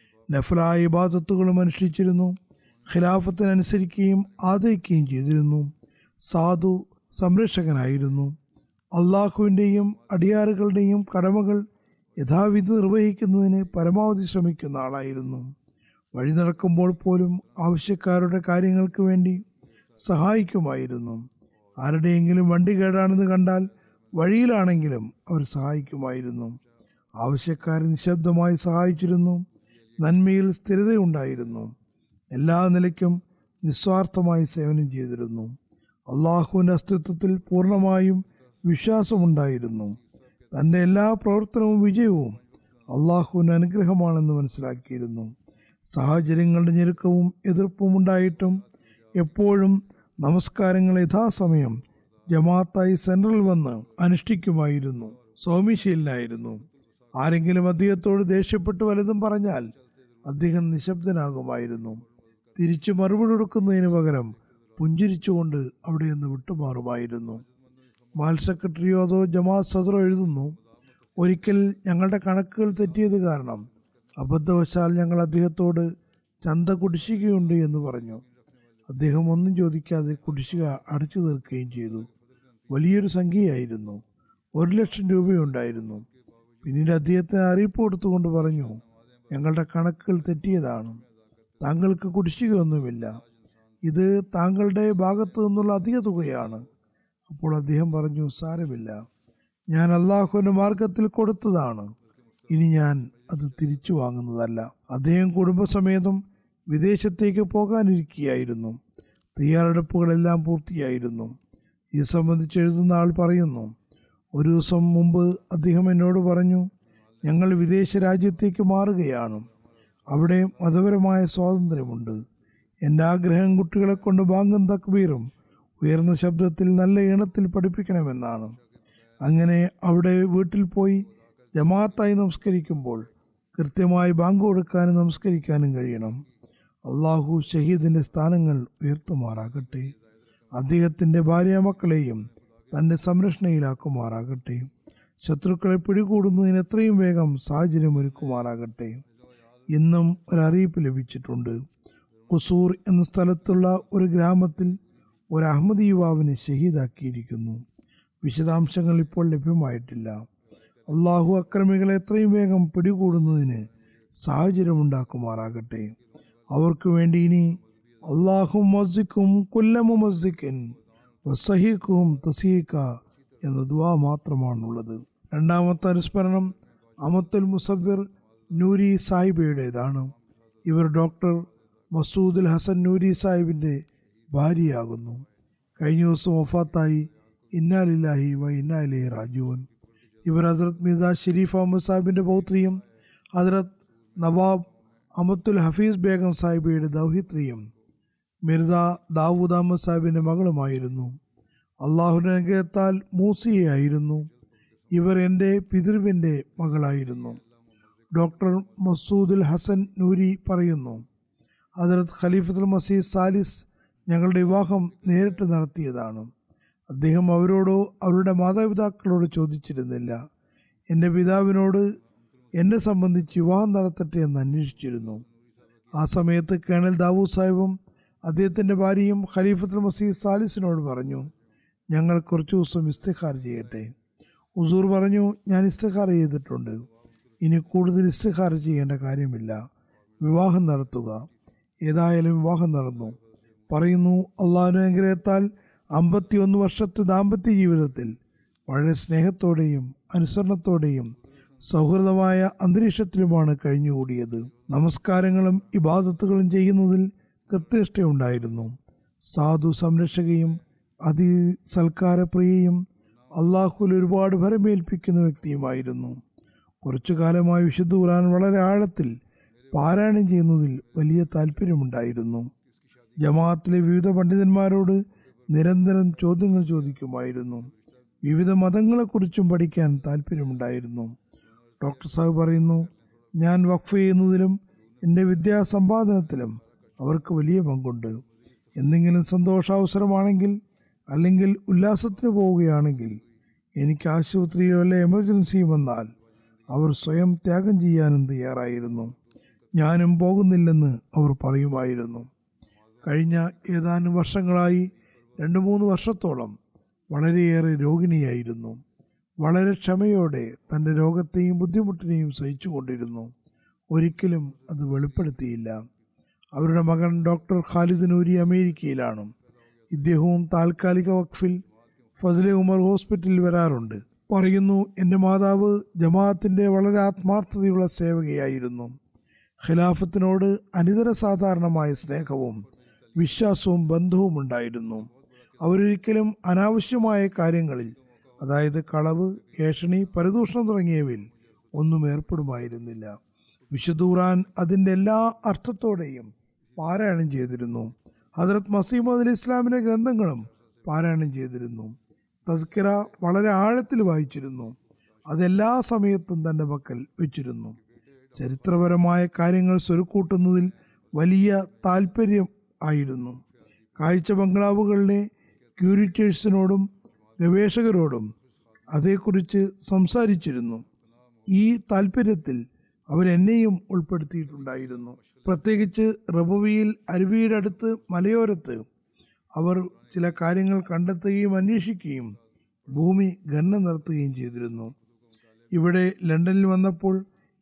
നഫലായ ഇബാദത്തുകളും അനുഷ്ഠിച്ചിരുന്നു ഖിലാഫത്തിനനുസരിക്കുകയും ആദരിക്കുകയും ചെയ്തിരുന്നു സാധു സംരക്ഷകനായിരുന്നു അള്ളാഹുവിൻ്റെയും അടിയാറുകളുടെയും കടമകൾ യഥാവിധി നിർവഹിക്കുന്നതിന് പരമാവധി ശ്രമിക്കുന്ന ആളായിരുന്നു വഴി നടക്കുമ്പോൾ പോലും ആവശ്യക്കാരുടെ കാര്യങ്ങൾക്ക് വേണ്ടി സഹായിക്കുമായിരുന്നു ആരുടെയെങ്കിലും വണ്ടി കേടാണെന്ന് കണ്ടാൽ വഴിയിലാണെങ്കിലും അവർ സഹായിക്കുമായിരുന്നു ആവശ്യക്കാരെ നിശബ്ദമായി സഹായിച്ചിരുന്നു നന്മയിൽ സ്ഥിരതയുണ്ടായിരുന്നു എല്ലാ നിലയ്ക്കും നിസ്വാർത്ഥമായി സേവനം ചെയ്തിരുന്നു അള്ളാഹുവിൻ്റെ അസ്തിത്വത്തിൽ പൂർണ്ണമായും വിശ്വാസമുണ്ടായിരുന്നു തൻ്റെ എല്ലാ പ്രവർത്തനവും വിജയവും അള്ളാഹുവിൻ്റെ അനുഗ്രഹമാണെന്ന് മനസ്സിലാക്കിയിരുന്നു സാഹചര്യങ്ങളുടെ ഞെരുക്കവും എതിർപ്പും ഉണ്ടായിട്ടും എപ്പോഴും നമസ്കാരങ്ങൾ യഥാസമയം ജമാഅത്തായി സെൻട്രൽ വന്ന് അനുഷ്ഠിക്കുമായിരുന്നു സൗമ്യശീലനായിരുന്നു ആരെങ്കിലും അദ്ദേഹത്തോട് ദേഷ്യപ്പെട്ട് വലുതും പറഞ്ഞാൽ അദ്ദേഹം നിശബ്ദനാകുമായിരുന്നു തിരിച്ചു മറുപടി കൊടുക്കുന്നതിന് പകരം പുഞ്ചിരിച്ചുകൊണ്ട് അവിടെ നിന്ന് വിട്ടുമാറുമായിരുന്നു മാൽ സെക്രട്ടറിയോ അതോ ജമാഅത്ത് സദറോ എഴുതുന്നു ഒരിക്കൽ ഞങ്ങളുടെ കണക്കുകൾ തെറ്റിയത് കാരണം അബദ്ധവശാൽ ഞങ്ങൾ അദ്ദേഹത്തോട് ചന്ത കുടിശ്ശികയുണ്ട് എന്ന് പറഞ്ഞു അദ്ദേഹം ഒന്നും ചോദിക്കാതെ കുടിശ്ശിക അടച്ചു തീർക്കുകയും ചെയ്തു വലിയൊരു സംഖ്യയായിരുന്നു ഒരു ലക്ഷം രൂപയുണ്ടായിരുന്നു പിന്നീട് അദ്ദേഹത്തിന് അറിയിപ്പ് കൊടുത്തുകൊണ്ട് പറഞ്ഞു ഞങ്ങളുടെ കണക്കുകൾ തെറ്റിയതാണ് താങ്കൾക്ക് കുടിശ്ശികയൊന്നുമില്ല ഇത് താങ്കളുടെ ഭാഗത്തു നിന്നുള്ള അധിക തുകയാണ് അപ്പോൾ അദ്ദേഹം പറഞ്ഞു സാരമില്ല ഞാൻ അള്ളാഹുവിൻ്റെ മാർഗത്തിൽ കൊടുത്തതാണ് ഇനി ഞാൻ അത് തിരിച്ചു വാങ്ങുന്നതല്ല അദ്ദേഹം കുടുംബസമേതം വിദേശത്തേക്ക് പോകാനിരിക്കുകയായിരുന്നു തയ്യാറെടുപ്പുകളെല്ലാം പൂർത്തിയായിരുന്നു ഇത് സംബന്ധിച്ച് എഴുതുന്ന ആൾ പറയുന്നു ഒരു ദിവസം മുമ്പ് അദ്ദേഹം എന്നോട് പറഞ്ഞു ഞങ്ങൾ വിദേശ രാജ്യത്തേക്ക് മാറുകയാണ് അവിടെ മതപരമായ സ്വാതന്ത്ര്യമുണ്ട് എൻ്റെ ആഗ്രഹം കുട്ടികളെ കൊണ്ട് ബാങ്കും തക്ബീറും ഉയർന്ന ശബ്ദത്തിൽ നല്ല ഈണത്തിൽ പഠിപ്പിക്കണമെന്നാണ് അങ്ങനെ അവിടെ വീട്ടിൽ പോയി ജമാഅത്തായി നമസ്കരിക്കുമ്പോൾ കൃത്യമായി ബാങ്ക് കൊടുക്കാനും നമസ്കരിക്കാനും കഴിയണം അള്ളാഹു ഷഹീദിൻ്റെ സ്ഥാനങ്ങൾ ഉയർത്തുമാറാകട്ടെ അദ്ദേഹത്തിൻ്റെ ഭാര്യാമക്കളെയും തൻ്റെ സംരക്ഷണയിലാക്കുമാറാകട്ടെ ശത്രുക്കളെ പിടികൂടുന്നതിന് എത്രയും വേഗം സാഹചര്യമൊരുക്കുമാറാകട്ടെ ഇന്നും ഒരറിയിപ്പ് ലഭിച്ചിട്ടുണ്ട് കുസൂർ എന്ന സ്ഥലത്തുള്ള ഒരു ഗ്രാമത്തിൽ ഒരു അഹമ്മദി യുവാവിനെ ഷഹീദാക്കിയിരിക്കുന്നു വിശദാംശങ്ങൾ ഇപ്പോൾ ലഭ്യമായിട്ടില്ല അള്ളാഹു അക്രമികളെ എത്രയും വേഗം പിടികൂടുന്നതിന് സാഹചര്യമുണ്ടാക്കുമാറാകട്ടെ അവർക്ക് വേണ്ടി ഇനി അള്ളാഹു മസ്ജിക്കും കൊല്ലമു മസ്ജിക്കൻ വസഹീക്കും തസീക്ക എന്ന ദുവാ മാത്രമാണുള്ളത് രണ്ടാമത്തെ അനുസ്മരണം അമത്തുൽ മുസബിർ നൂരി സാഹിബയുടേതാണ് ഇവർ ഡോക്ടർ മസൂദുൽ ഹസൻ നൂരി സാഹിബിൻ്റെ ഭാര്യയാകുന്നു കഴിഞ്ഞ ദിവസം വഫാത്തായി ഇന്നാലില്ലാഹി വ ഇന്നാലി റാജുവൻ ഇവർ ഹസ്രത് മിർദ ഷെരീഫ് അഹമ്മദ് സാഹിബിൻ്റെ പൗത്രിയും ഹസ്രത് നവാബ് അമത്തുൽ ഹഫീസ് ബേഗം സാഹിബയുടെ ദൗഹിത്രിയും മിർദ ദാവൂദ് അഹമ്മദ് സാഹിബിൻ്റെ മകളുമായിരുന്നു അള്ളാഹുവിൻ്റെ അനുഗ്രഹത്താൽ മൂസിയായിരുന്നു ഇവർ എൻ്റെ പിതൃവിൻ്റെ മകളായിരുന്നു ഡോക്ടർ മസൂദുൽ ഹസൻ നൂരി പറയുന്നു ഹജറത് ഖലീഫത്തുൽ മസീദ് സാലിസ് ഞങ്ങളുടെ വിവാഹം നേരിട്ട് നടത്തിയതാണ് അദ്ദേഹം അവരോടോ അവരുടെ മാതാപിതാക്കളോട് ചോദിച്ചിരുന്നില്ല എൻ്റെ പിതാവിനോട് എന്നെ സംബന്ധിച്ച് വിവാഹം നടത്തട്ടെ എന്ന് അന്വേഷിച്ചിരുന്നു ആ സമയത്ത് കേണൽ ദാവൂദ് സാഹിബും അദ്ദേഹത്തിൻ്റെ ഭാര്യയും ഖലീഫത്തുൽ മസീദ് സാലിസിനോട് പറഞ്ഞു ഞങ്ങൾ കുറച്ച് ദിവസം ഇസ്തിഖാർ ചെയ്യട്ടെ ഉസൂർ പറഞ്ഞു ഞാൻ ഇസ്തിഖാർ ചെയ്തിട്ടുണ്ട് ഇനി കൂടുതൽ ഇസ്തിഖാർ ചെയ്യേണ്ട കാര്യമില്ല വിവാഹം നടത്തുക ഏതായാലും വിവാഹം നടന്നു പറയുന്നു അള്ളാഹുവിൻ്റെ അനുഗ്രഹത്താൽ അമ്പത്തിയൊന്ന് വർഷത്തെ ദാമ്പത്യ ജീവിതത്തിൽ വളരെ സ്നേഹത്തോടെയും അനുസരണത്തോടെയും സൗഹൃദമായ അന്തരീക്ഷത്തിലുമാണ് കഴിഞ്ഞുകൂടിയത് നമസ്കാരങ്ങളും ഇബാദത്തുകളും ചെയ്യുന്നതിൽ കൃത്യനിഷ്ഠയുണ്ടായിരുന്നു സാധു സംരക്ഷകയും അതി സൽക്കാരപ്രിയയും അള്ളാഹുൽ ഒരുപാട് ഭരമേൽപ്പിക്കുന്ന വ്യക്തിയുമായിരുന്നു കുറച്ചു കാലമായി വിശുദ്ധ ഖുർആൻ വളരെ ആഴത്തിൽ പാരായണം ചെയ്യുന്നതിൽ വലിയ താല്പര്യമുണ്ടായിരുന്നു ജമാഅത്തിലെ വിവിധ പണ്ഡിതന്മാരോട് നിരന്തരം ചോദ്യങ്ങൾ ചോദിക്കുമായിരുന്നു വിവിധ മതങ്ങളെക്കുറിച്ചും പഠിക്കാൻ താല്പര്യമുണ്ടായിരുന്നു ഡോക്ടർ സാഹിബ് പറയുന്നു ഞാൻ വഖഫ് ചെയ്യുന്നതിലും എൻ്റെ വിദ്യാസമ്പാദനത്തിലും അവർക്ക് വലിയ പങ്കുണ്ട് എന്തെങ്കിലും സന്തോഷാവസരമാണെങ്കിൽ അല്ലെങ്കിൽ ഉല്ലാസത്തിന് പോവുകയാണെങ്കിൽ എനിക്ക് ആശുപത്രിയിലോ വല്ല എമർജൻസിയും വന്നാൽ അവർ സ്വയം ത്യാഗം ചെയ്യാനും തയ്യാറായിരുന്നു ഞാനും പോകുന്നില്ലെന്ന് അവർ പറയുമായിരുന്നു കഴിഞ്ഞ ഏതാനും വർഷങ്ങളായി രണ്ട് മൂന്ന് വർഷത്തോളം വളരെയേറെ രോഗിണിയായിരുന്നു വളരെ ക്ഷമയോടെ തൻ്റെ രോഗത്തെയും ബുദ്ധിമുട്ടിനെയും സഹിച്ചുകൊണ്ടിരുന്നു ഒരിക്കലും അത് വെളിപ്പെടുത്തിയില്ല അവരുടെ മകൻ ഡോക്ടർ ഖാലിദ് നൂരി അമേരിക്കയിലാണ് ഇദ്ദേഹവും താൽക്കാലിക വഖഫിൽ ഫസലെ ഉമർ ഹോസ്പിറ്റലിൽ വരാറുണ്ട് പറയുന്നു എൻ്റെ മാതാവ് ജമാഅത്തിൻ്റെ വളരെ ആത്മാർത്ഥതയുള്ള സേവകയായിരുന്നു ഖിലാഫത്തിനോട് അനിതര സാധാരണമായ സ്നേഹവും വിശ്വാസവും ബന്ധവും ഉണ്ടായിരുന്നു അവരൊരിക്കലും അനാവശ്യമായ കാര്യങ്ങളിൽ അതായത് കളവ് ഏഷണി പരദൂഷണം തുടങ്ങിയവയിൽ ഒന്നും ഏർപ്പെടുമായിരുന്നില്ല വിശുദ്ധ ഖുർആൻ അതിൻ്റെ എല്ലാ അർത്ഥത്തോടെയും പാരായണം ചെയ്തിരുന്നു ഹജറത് മസീമദ് അലി ഇസ്ലാമിൻ്റെ ഗ്രന്ഥങ്ങളും പാരായണം ചെയ്തിരുന്നു തസ്കിറ വളരെ ആഴത്തിൽ വായിച്ചിരുന്നു അതെല്ലാ സമയത്തും തൻ്റെ പക്കൽ വെച്ചിരുന്നു ചരിത്രപരമായ കാര്യങ്ങൾ സ്വരുക്കൂട്ടുന്നതിൽ വലിയ താല്പര്യം ആയിരുന്നു കാഴ്ച ബംഗ്ലാവുകളിലെ ക്യൂരിറ്റേഴ്സിനോടും ഗവേഷകരോടും അതേക്കുറിച്ച് സംസാരിച്ചിരുന്നു ഈ താല്പര്യത്തിൽ അവരെന്നെയും ഉൾപ്പെടുത്തിയിട്ടുണ്ടായിരുന്നു പ്രത്യേകിച്ച് റബുവിയിൽ അരുവിയുടെ അടുത്ത് മലയോരത്ത് അവർ ചില കാര്യങ്ങൾ കണ്ടെത്തുകയും അന്വേഷിക്കുകയും ഭൂമി ഖനനം നടത്തുകയും ചെയ്തിരുന്നു ഇവിടെ ലണ്ടനിൽ വന്നപ്പോൾ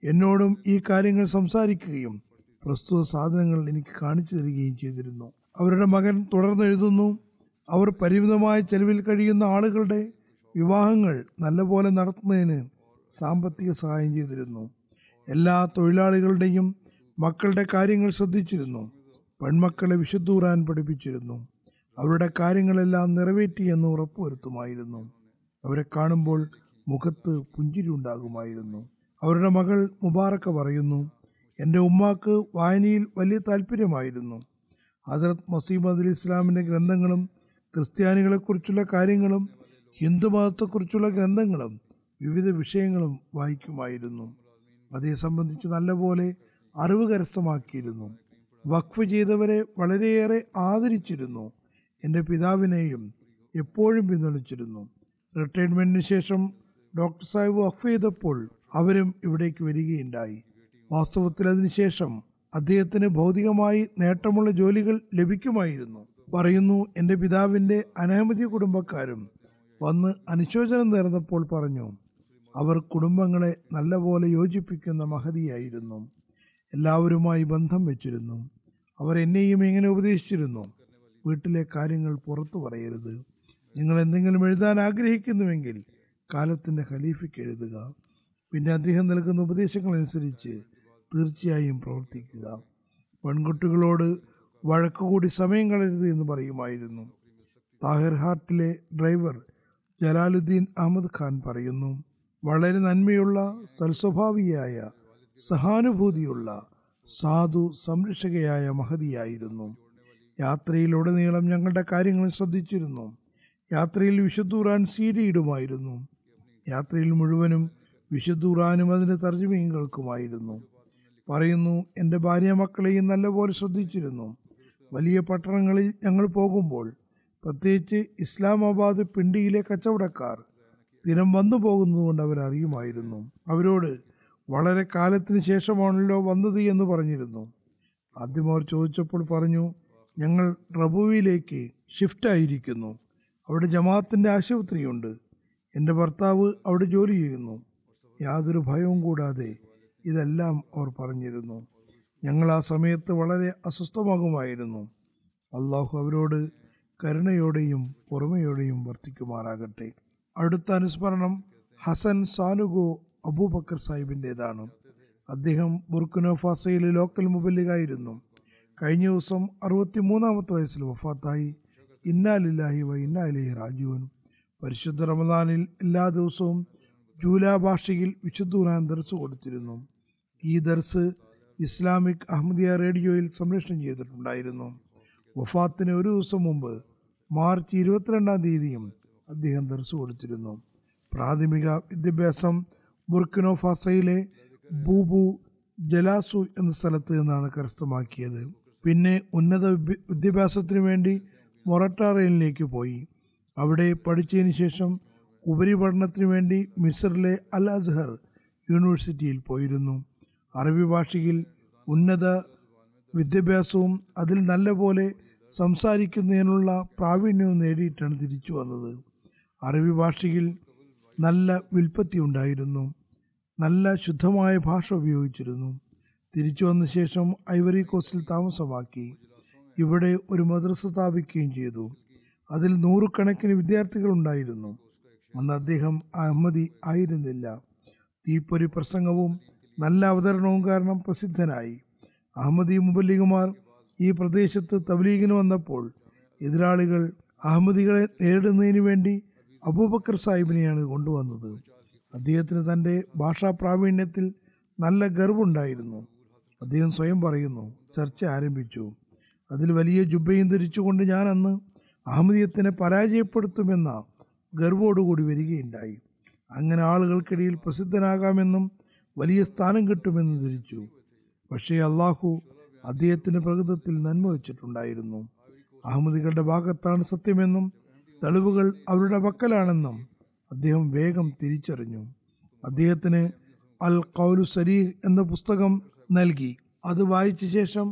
എന്നോടും ഈ കാര്യങ്ങൾ സംസാരിക്കുകയും പ്രസ്തുത സാധനങ്ങൾ എനിക്ക് കാണിച്ചു തരികയും ചെയ്തിരുന്നു അവരുടെ മകൻ തുടർന്നെഴുതുന്നു അവർ പരിമിതമായ ചെലവിൽ കഴിയുന്ന ആളുകളുടെ വിവാഹങ്ങൾ നല്ലപോലെ നടത്തുന്നതിന് സാമ്പത്തിക സഹായം ചെയ്തിരുന്നു എല്ലാ തൊഴിലാളികളുടെയും മക്കളുടെ കാര്യങ്ങൾ ശ്രദ്ധിച്ചിരുന്നു പെൺമക്കളെ വിശുദ്ധൂറാൻ പഠിപ്പിച്ചിരുന്നു അവരുടെ കാര്യങ്ങളെല്ലാം നിറവേറ്റിയെന്ന് ഉറപ്പുവരുത്തുമായിരുന്നു അവരെ കാണുമ്പോൾ മുഖത്ത് പുഞ്ചിരി ഉണ്ടാകുമായിരുന്നു അവരുടെ മകൾ മുബാറക്ക പറയുന്നു എൻ്റെ ഉമ്മാക്ക് വായനയിൽ വലിയ താല്പര്യമായിരുന്നു ഹജറത് മസീമദ് അലി ഇസ്ലാമിൻ്റെ ഗ്രന്ഥങ്ങളും ക്രിസ്ത്യാനികളെക്കുറിച്ചുള്ള കാര്യങ്ങളും ഹിന്ദുമതത്തെക്കുറിച്ചുള്ള ഗ്രന്ഥങ്ങളും വിവിധ വിഷയങ്ങളും വായിക്കുമായിരുന്നു അതേ സംബന്ധിച്ച് നല്ലപോലെ അറിവ് കരസ്ഥമാക്കിയിരുന്നു വഖഫ് ചെയ്തവരെ വളരെയേറെ ആദരിച്ചിരുന്നു എൻ്റെ പിതാവിനെയും എപ്പോഴും പിന്തുണച്ചിരുന്നു റിട്ടയർമെൻറ്റിന് ശേഷം ഡോക്ടർ സാഹിബ് വഖഫ് ചെയ്തപ്പോൾ അവരും ഇവിടേക്ക് വരികയുണ്ടായി വാസ്തവത്തിൽ അതിനുശേഷം അദ്ദേഹത്തിന് ഭൗതികമായി നേട്ടമുള്ള ജോലികൾ ലഭിക്കുമായിരുന്നു പറയുന്നു എൻ്റെ പിതാവിൻ്റെ അനഹമതി കുടുംബക്കാരും വന്ന് അനുശോചനം നേർന്നപ്പോൾ പറഞ്ഞു അവർ കുടുംബങ്ങളെ നല്ലപോലെ യോജിപ്പിക്കുന്ന മഹതിയായിരുന്നു എല്ലാവരുമായി ബന്ധം വെച്ചിരുന്നു അവർ എന്നെയും എങ്ങനെ ഉപദേശിച്ചിരുന്നു വീട്ടിലെ കാര്യങ്ങൾ പുറത്തു പറയരുത് നിങ്ങൾ എന്തെങ്കിലും എഴുതാൻ ആഗ്രഹിക്കുന്നുവെങ്കിൽ കാലത്തിൻ്റെ ഖലീഫയ്ക്ക് എഴുതുക പിന്നെ അദ്ദേഹം നൽകുന്ന ഉപദേശങ്ങളനുസരിച്ച് തീർച്ചയായും പ്രവർത്തിക്കുക പെൺകുട്ടികളോട് വഴക്കുകൂടി സമയം കളയരുത് എന്ന് പറയുമായിരുന്നു താഹിർ ഹാർട്ടിലെ ഡ്രൈവർ ജലാലുദ്ദീൻ അഹമ്മദ് ഖാൻ പറയുന്നു വളരെ നന്മയുള്ള സൽസ്വഭാവിയായ സഹാനുഭൂതിയുള്ള സാധു സംരക്ഷകയായ മഹതിയായിരുന്നു യാത്രയിലുടനീളം ഞങ്ങളുടെ കാര്യങ്ങൾ ശ്രദ്ധിച്ചിരുന്നു യാത്രയിൽ വിശുദ്ധൂറാൻ സീഡിയിടുമായിരുന്നു യാത്രയിൽ മുഴുവനും വിശുദ്ധൂറാനും അതിൻ്റെ തർജ്ജമയും കേൾക്കുമായിരുന്നു പറയുന്നു എൻ്റെ ഭാര്യ മക്കളെയും നല്ലപോലെ ശ്രദ്ധിച്ചിരുന്നു വലിയ പട്ടണങ്ങളിൽ ഞങ്ങൾ പോകുമ്പോൾ പ്രത്യേകിച്ച് ഇസ്ലാമാബാദ് പിണ്ടിയിലെ കച്ചവടക്കാർ സ്ഥിരം വന്നു പോകുന്നതുകൊണ്ട് അവർ അറിയുമായിരുന്നു അവരോട് വളരെ കാലത്തിന് ശേഷമാണല്ലോ വന്നത് എന്ന് പറഞ്ഞിരുന്നു ആദ്യം അവർ ചോദിച്ചപ്പോൾ പറഞ്ഞു ഞങ്ങൾ റബുവിലേക്ക് ഷിഫ്റ്റ് ആയിരിക്കുന്നു അവിടെ ജമാഅത്തിൻ്റെ ആശുപത്രിയുണ്ട് എൻ്റെ ഭർത്താവ് അവിടെ ജോലി ചെയ്യുന്നു യാതൊരു ഭയവും കൂടാതെ ഇതെല്ലാം അവർ പറഞ്ഞിരുന്നു ഞങ്ങൾ ആ സമയത്ത് വളരെ അസ്വസ്ഥമാകുമായിരുന്നു അള്ളാഹു അവരോട് കരുണയോടെയും പുറമയോടെയും വർത്തിക്കുമാറാകട്ടെ അടുത്ത അനുസ്മരണം ഹസൻ സാനുഗോ അബൂബക്കർ സാഹിബിൻ്റെതാണ് അദ്ദേഹം ബുർക്കുനോ ഫാസയിലെ ലോക്കൽ മുബല്ലിഗായിരുന്നു കഴിഞ്ഞ ദിവസം അറുപത്തി മൂന്നാമത്തെ വയസ്സിൽ വഫാത്തായി ഇന്നാലില്ലാഹി വ ഇന്നാലിഹി രാജുവൻ പരിശുദ്ധ റമദാനിൽ എല്ലാ ദിവസവും ജൂല ഭാഷയിൽ വിശുദ്ധ ഖുർആൻ ദർസ് കൊടുത്തിരുന്നു ഈ ദർസ് ഇസ്ലാമിക് അഹമ്മദിയ റേഡിയോയിൽ സംപ്രേഷണം ചെയ്തിട്ടുണ്ടായിരുന്നു വഫാത്തിന് ഒരു ദിവസം മുമ്പ് മാർച്ച് ഇരുപത്തിരണ്ടാം തീയതിയും അദ്ദേഹം ദർസ് കൊടുത്തിരുന്നു പ്രാഥമിക വിദ്യാഭ്യാസം ബുർക്കിനോ ഫാസയിലെ ബൂബു ജലാസു എന്ന സ്ഥലത്ത് നിന്നാണ് കരസ്ഥമാക്കിയത് പിന്നെ ഉന്നത വിദ്യ- വിദ്യാഭ്യാസത്തിനു വേണ്ടി മൊറട്ടാറയിലേക്ക് പോയി അവിടെ പഠിച്ചതിന് ശേഷം ഉപരിപഠനത്തിനു വേണ്ടി മിസറിലെ അൽ അസ്ഹർ യൂണിവേഴ്സിറ്റിയിൽ പോയിരുന്നു അറബി ഭാഷയിൽ ഉന്നത വിദ്യാഭ്യാസവും അതിൽ നല്ലപോലെ സംസാരിക്കുന്നതിനുള്ള പ്രാവീണ്യവും നേടിയിട്ടാണ് തിരിച്ചു വന്നത് അറബി ഭാഷയിൽ നല്ല വിൽപ്പത്തി ഉണ്ടായിരുന്നു നല്ല ശുദ്ധമായ ഭാഷ ഉപയോഗിച്ചിരുന്നു തിരിച്ചു വന്ന ശേഷം ഐവറി കോസ്റ്റിൽ താമസമാക്കി ഇവിടെ ഒരു മദ്രസ സ്ഥാപിക്കുകയും ചെയ്തു അതിൽ നൂറുകണക്കിന് വിദ്യാർത്ഥികൾ ഉണ്ടായിരുന്നു അന്ന് അദ്ദേഹം അഹമ്മദി ആയിരുന്നില്ല തീപ്പൊരി പ്രസംഗവും നല്ല അവതരണവും കാരണം പ്രസിദ്ധനായി അഹമ്മദി മുബല്ലിഗുമാർ ഈ പ്രദേശത്ത് തബ്ലീഗിന് വന്നപ്പോൾ എതിരാളികൾ അഹമ്മദികളെ നേരിടുന്നതിന് വേണ്ടി അബൂബക്കർ സാഹിബിനെയാണ് കൊണ്ടുവന്നത് അദ്ദേഹത്തിന് തൻ്റെ ഭാഷാ പ്രാവീണ്യത്തിൽ നല്ല ഗർവുണ്ടായിരുന്നു അദ്ദേഹം സ്വയം പറയുന്നു ചർച്ച ആരംഭിച്ചു അതിൽ വലിയ ജുബയും ധരിച്ചുകൊണ്ട് ഞാൻ അന്ന് അഹമ്മദിയത്തിനെ പരാജയപ്പെടുത്തുമെന്ന ഗർവോടുകൂടി വരികയുണ്ടായി അങ്ങനെ ആളുകൾക്കിടയിൽ പ്രസിദ്ധനാകാമെന്നും വലിയ സ്ഥാനം കിട്ടുമെന്ന് ധരിച്ചു പക്ഷേ അള്ളാഹു അദ്ദേഹത്തിന്റെ പ്രകൃതത്തിൽ നന്മ വെച്ചിട്ടുണ്ടായിരുന്നു അഹമ്മദികളുടെ ഭാഗത്താണ് സത്യമെന്നും തെളിവുകൾ അവരുടെ പക്കലാണെന്നും അദ്ദേഹം വേഗം തിരിച്ചറിഞ്ഞു അദ്ദേഹത്തിന് അൽ കൗലു സരീഹ് എന്ന പുസ്തകം നൽകി അത് വായിച്ച ശേഷം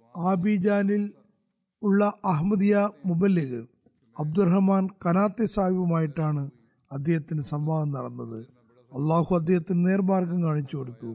ആബിജാനിൽ ഉള്ള അഹമ്മദിയ മുബല്ലിഗ് അബ്ദുറഹ്മാൻ കനാത്തെ സാഹിബുമായിട്ടാണ് അദ്ദേഹത്തിന് സംവാദം നടന്നത് അള്ളാഹു അദ്ദേഹത്തിന് നേർമാർഗം കാണിച്ചു കൊടുത്തു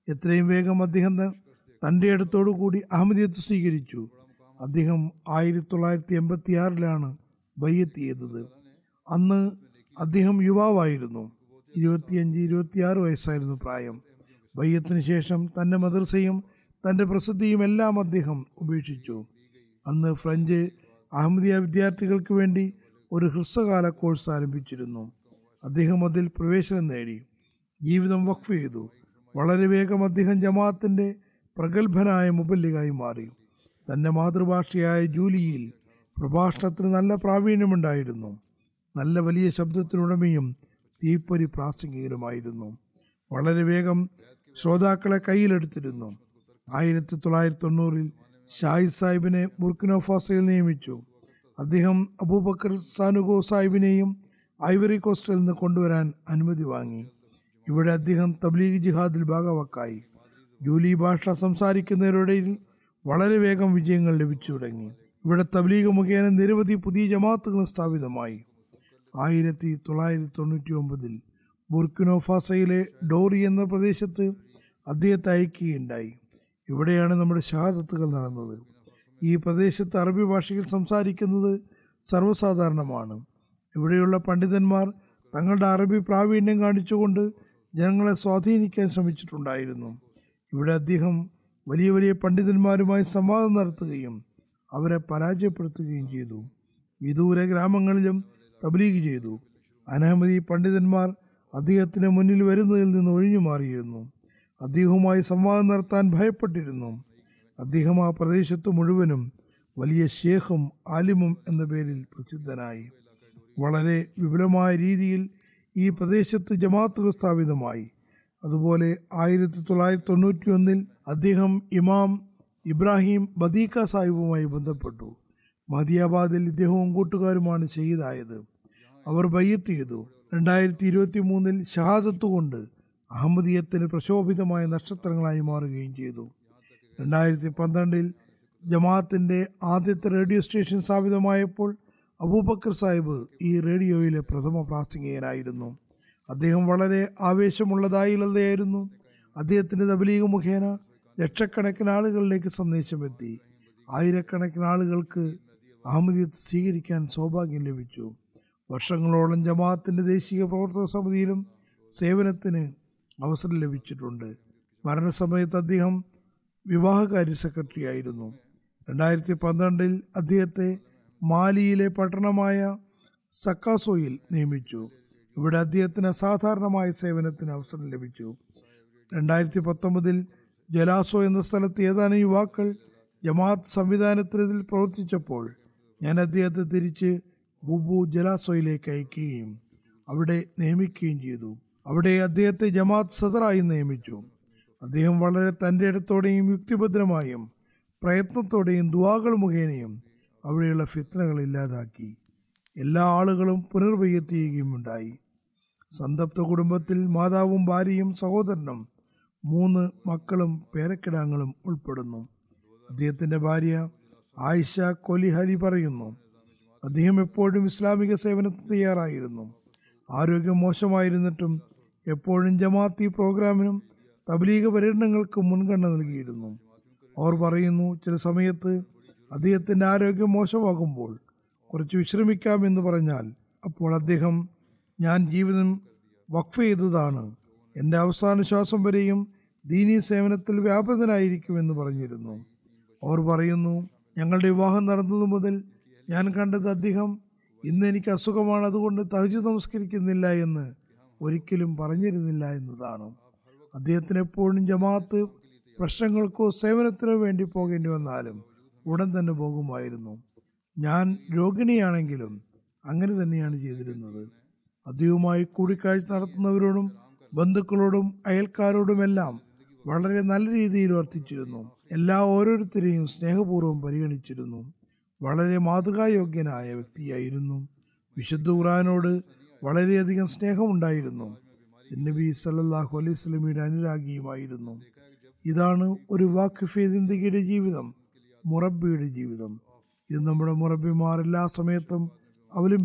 എത്രയും വേഗം അദ്ദേഹം ത- തൻ്റെ അടുത്തോടു കൂടി അഹമ്മദിയത്ത് സ്വീകരിച്ചു അദ്ദേഹം ആയിരത്തി തൊള്ളായിരത്തി എൺപത്തി ആറിലാണ് ബയ്യത്ത് ചെയ്തത് അന്ന് അദ്ദേഹം യുവാവായിരുന്നു ഇരുപത്തിയഞ്ച് ഇരുപത്തിയാറ് വയസ്സായിരുന്നു പ്രായം ബയ്യത്തിന് ശേഷം തൻ്റെ മദർസയും തൻ്റെ പ്രസിദ്ധിയും എല്ലാം അദ്ദേഹം ഉപേക്ഷിച്ചു അന്ന് ഫ്രഞ്ച് അഹമ്മദിയ വിദ്യാർത്ഥികൾക്ക് വേണ്ടി ഒരു ഹ്രസ്വകാല കോഴ്സ് ആരംഭിച്ചിരുന്നു അദ്ദേഹം അതിൽ പ്രവേശനം നേടി ജീവിതം വഖഫ് ചെയ്തു വളരെ വേഗം അദ്ദേഹം ജമാഅത്തിൻ്റെ പ്രഗത്ഭനായ മുബല്ലിഗായി മാറി തൻ്റെ മാതൃഭാഷയായ ജൂലിയിൽ പ്രഭാഷണത്തിന് നല്ല പ്രാവീണ്യമുണ്ടായിരുന്നു നല്ല വലിയ ശബ്ദത്തിനുടമയും തീപ്പൊരി പ്രാസംഗികരുമായിരുന്നു വളരെ വേഗം ശ്രോതാക്കളെ കയ്യിലെടുത്തിരുന്നു ആയിരത്തി തൊള്ളായിരത്തി തൊണ്ണൂറിൽ ഷാഹിദ് സാഹിബിനെ ബുർക്കിനോഫാസയിൽ നിയമിച്ചു അദ്ദേഹം അബൂബക്കർ സാനുഗോ സാഹിബിനെയും ഐവറി കോസ്റ്റിൽ നിന്ന് കൊണ്ടുവരാൻ അനുമതി വാങ്ങി ഇവിടെ അദ്ദേഹം തബ്ലീഗ് ജിഹാദിൽ ഭാഗവാക്കായി ജൂലി ഭാഷ സംസാരിക്കുന്നവരുടെ വളരെ വേഗം വിജയങ്ങൾ ലഭിച്ചു തുടങ്ങി ഇവിടെ തബ്ലീഗ് മുഖേന നിരവധി പുതിയ ജമാഅത്തുകൾ സ്ഥാപിതമായി ആയിരത്തി തൊള്ളായിരത്തി തൊണ്ണൂറ്റി ഒമ്പതിൽ ബുർക്കിനോഫാസയിലെ ഡോറി എന്ന പ്രദേശത്ത് അദ്ദേഹത്തെ അയക്കുകയുണ്ടായി ഇവിടെയാണ് നമ്മുടെ ഷഹാദത്തുകൾ നടന്നത് ഈ പ്രദേശത്ത് അറബി ഭാഷയിൽ സംസാരിക്കുന്നത് സർവ്വസാധാരണമാണ് ഇവിടെയുള്ള പണ്ഡിതന്മാർ തങ്ങളുടെ അറബി പ്രാവീണ്യം കാണിച്ചുകൊണ്ട് ജനങ്ങളെ സ്വാധീനിക്കാൻ ശ്രമിച്ചിട്ടുണ്ടായിരുന്നു ഇവിടെ അദ്ദേഹം വലിയ വലിയ പണ്ഡിതന്മാരുമായി സംവാദം നടത്തുകയും അവരെ പരാജയപ്പെടുത്തുകയും ചെയ്തു വിദൂര ഗ്രാമങ്ങളിലും തബ്ലീഗ് ചെയ്തു അനഹമതി പണ്ഡിതന്മാർ അദ്ദേഹത്തിന് മുന്നിൽ വരുന്നതിൽ നിന്ന് ഒഴിഞ്ഞു മാറിയിരുന്നു അദ്ദേഹവുമായി സംവാദം നടത്താൻ ഭയപ്പെട്ടിരുന്നു അദ്ദേഹം ആ പ്രദേശത്ത് മുഴുവനും വലിയ ഷേഖും ആലിമും എന്ന പേരിൽ പ്രസിദ്ധനായി വളരെ വിപുലമായ രീതിയിൽ ഈ പ്രദേശത്ത് ജമാഅത്തുകൾ സ്ഥാപിതമായി അതുപോലെ ആയിരത്തി തൊള്ളായിരത്തി തൊണ്ണൂറ്റി ഒന്നിൽ അദ്ദേഹം ഇമാം ഇബ്രാഹിം ബദീക്ക സാഹിബുമായി ബന്ധപ്പെട്ടു മദിയാബാദിൽ ഇദ്ദേഹവും കൂട്ടുകാരുമാണ് ഷഹീദായത് അവർ ബയ്യത്ത് ചെയ്തു രണ്ടായിരത്തി ഇരുപത്തി മൂന്നിൽ ഷഹാദത്ത് കൊണ്ട് അഹമ്മദീയത്തിന് പ്രശോഭിതമായ നക്ഷത്രങ്ങളായി മാറുകയും ചെയ്തു രണ്ടായിരത്തി പന്ത്രണ്ടിൽ ജമാഅത്തിൻ്റെ ആദ്യത്തെ റേഡിയോ സ്റ്റേഷൻ സ്ഥാപിതമായപ്പോൾ അബൂബക്കർ സാഹിബ് ഈ റേഡിയോയിലെ പ്രഥമ പ്രാസംഗികനായിരുന്നു അദ്ദേഹം വളരെ ആവേശമുള്ളതായില്ലായിരുന്നു അദ്ദേഹത്തിൻ്റെ തബലീഗ് മുഖേന ലക്ഷക്കണക്കിന് ആളുകളിലേക്ക് സന്ദേശമെത്തി ആയിരക്കണക്കിന് ആളുകൾക്ക് അഹമ്മദിയത്ത് സ്വീകരിക്കാൻ സൗഭാഗ്യം ലഭിച്ചു വർഷങ്ങളോളം ജമാഅത്തിൻ്റെ ദേശീയ പ്രവർത്തക സമിതിയിലും സേവനത്തിന് അവസരം ലഭിച്ചിട്ടുണ്ട് മരണസമയത്ത് അദ്ദേഹം വിവാഹകാര്യ സെക്രട്ടറി ആയിരുന്നു രണ്ടായിരത്തി പന്ത്രണ്ടിൽ അദ്ദേഹത്തെ മാലിയിലെ പട്ടണമായ സക്കാസോയിൽ നിയമിച്ചു ഇവിടെ അദ്ദേഹത്തിന് അസാധാരണമായ സേവനത്തിന് അവസരം ലഭിച്ചു രണ്ടായിരത്തി പത്തൊമ്പതിൽ ജലാസോ എന്ന സ്ഥലത്ത് ഏതാനും യുവാക്കൾ ജമാഅത്ത് സംവിധാനത്തിൽ പ്രവർത്തിച്ചപ്പോൾ ഞാൻ അദ്ദേഹത്തെ തിരിച്ച് ബുബു ജലാസോയിലേക്ക് അയക്കുകയും അവിടെ നിയമിക്കുകയും ചെയ്തു അവിടെ അദ്ദേഹത്തെ ജമാഅത്ത് സദറായി നിയമിച്ചു അദ്ദേഹം വളരെ തൻ്റെ ഇടത്തോടെയും യുക്തിഭദ്രമായും പ്രയത്നത്തോടെയും ദുവാകൾ മുഖേനയും അവിടെയുള്ള ഫിത്നകൾ ഇല്ലാതാക്കി എല്ലാ ആളുകളും പുനർവയ്യത്ത് ചെയ്യുകയുമുണ്ടായി സന്തപ്ത കുടുംബത്തിൽ മാതാവും ഭാര്യയും സഹോദരനും മൂന്ന് മക്കളും പേരക്കിടാങ്ങളും ഉൾപ്പെടുന്നു അദ്ദേഹത്തിൻ്റെ ഭാര്യ ആയിഷ കൊലിഹരി പറയുന്നു അദ്ദേഹം എപ്പോഴും ഇസ്ലാമിക സേവനത്തിന് തയ്യാറായിരുന്നു ആരോഗ്യം മോശമായിരുന്നിട്ടും എപ്പോഴും ജമാഅത്തി പ്രോഗ്രാമിനും തബ്ലീഗ് പര്യടനങ്ങൾക്കും മുൻഗണന നൽകിയിരുന്നു അവർ പറയുന്നു ചില സമയത്ത് അദ്ദേഹത്തിൻ്റെ ആരോഗ്യം മോശമാകുമ്പോൾ കുറച്ച് വിശ്രമിക്കാമെന്ന് പറഞ്ഞാൽ അപ്പോൾ അദ്ദേഹം ഞാൻ ജീവിതം വഖഫ് ചെയ്തതാണ് എൻ്റെ അവസാന ശ്വാസം വരെയും ദീനീ സേവനത്തിൽ വ്യാപൃതനായിരിക്കുമെന്ന് പറഞ്ഞിരുന്നു അവർ പറയുന്നു ഞങ്ങളുടെ വിവാഹം നടന്നതു മുതൽ ഞാൻ കണ്ടത് അദ്ദേഹം ഇന്ന് എനിക്ക് അസുഖമാണ് അതുകൊണ്ട് തഹജ് നമസ്കരിക്കുന്നില്ല എന്ന് ഒരിക്കലും പറഞ്ഞിരുന്നില്ല എന്നതാണ് അദ്ദേഹത്തിന് എപ്പോഴും ജമാഅത്ത് പ്രശ്നങ്ങൾക്കോ സേവനത്തിനോ വേണ്ടി പോകേണ്ടി വന്നാലും ഉടൻ തന്നെ പോകുമായിരുന്നു ഞാൻ രോഗിണിയാണെങ്കിലും അങ്ങനെ തന്നെയാണ് ചെയ്തിരുന്നത് അദ്ദേഹവുമായി കൂടിക്കാഴ്ച നടത്തുന്നവരോടും ബന്ധുക്കളോടും അയൽക്കാരോടുമെല്ലാം വളരെ നല്ല രീതിയിൽ വർത്തിച്ചിരുന്നു എല്ലാ ഓരോരുത്തരെയും സ്നേഹപൂർവ്വം പരിഗണിച്ചിരുന്നു വളരെ മാതൃകായോഗ്യനായ വ്യക്തിയായിരുന്നു വിശുദ്ധ ഖുറാനോട് വളരെയധികം സ്നേഹമുണ്ടായിരുന്നു നബി സല്ലല്ലാഹു അലൈഹി സ്വലമിയുടെ അനുരാഗിയുമായിരുന്നു ഇതാണ് ഒരു വാക്കിഫെ ജിന്ദഗിയുടെ ജീവിതം മുറബിയുടെ ജീവിതം ഇത് നമ്മുടെ മുറബിമാർ എല്ലാ സമയത്തും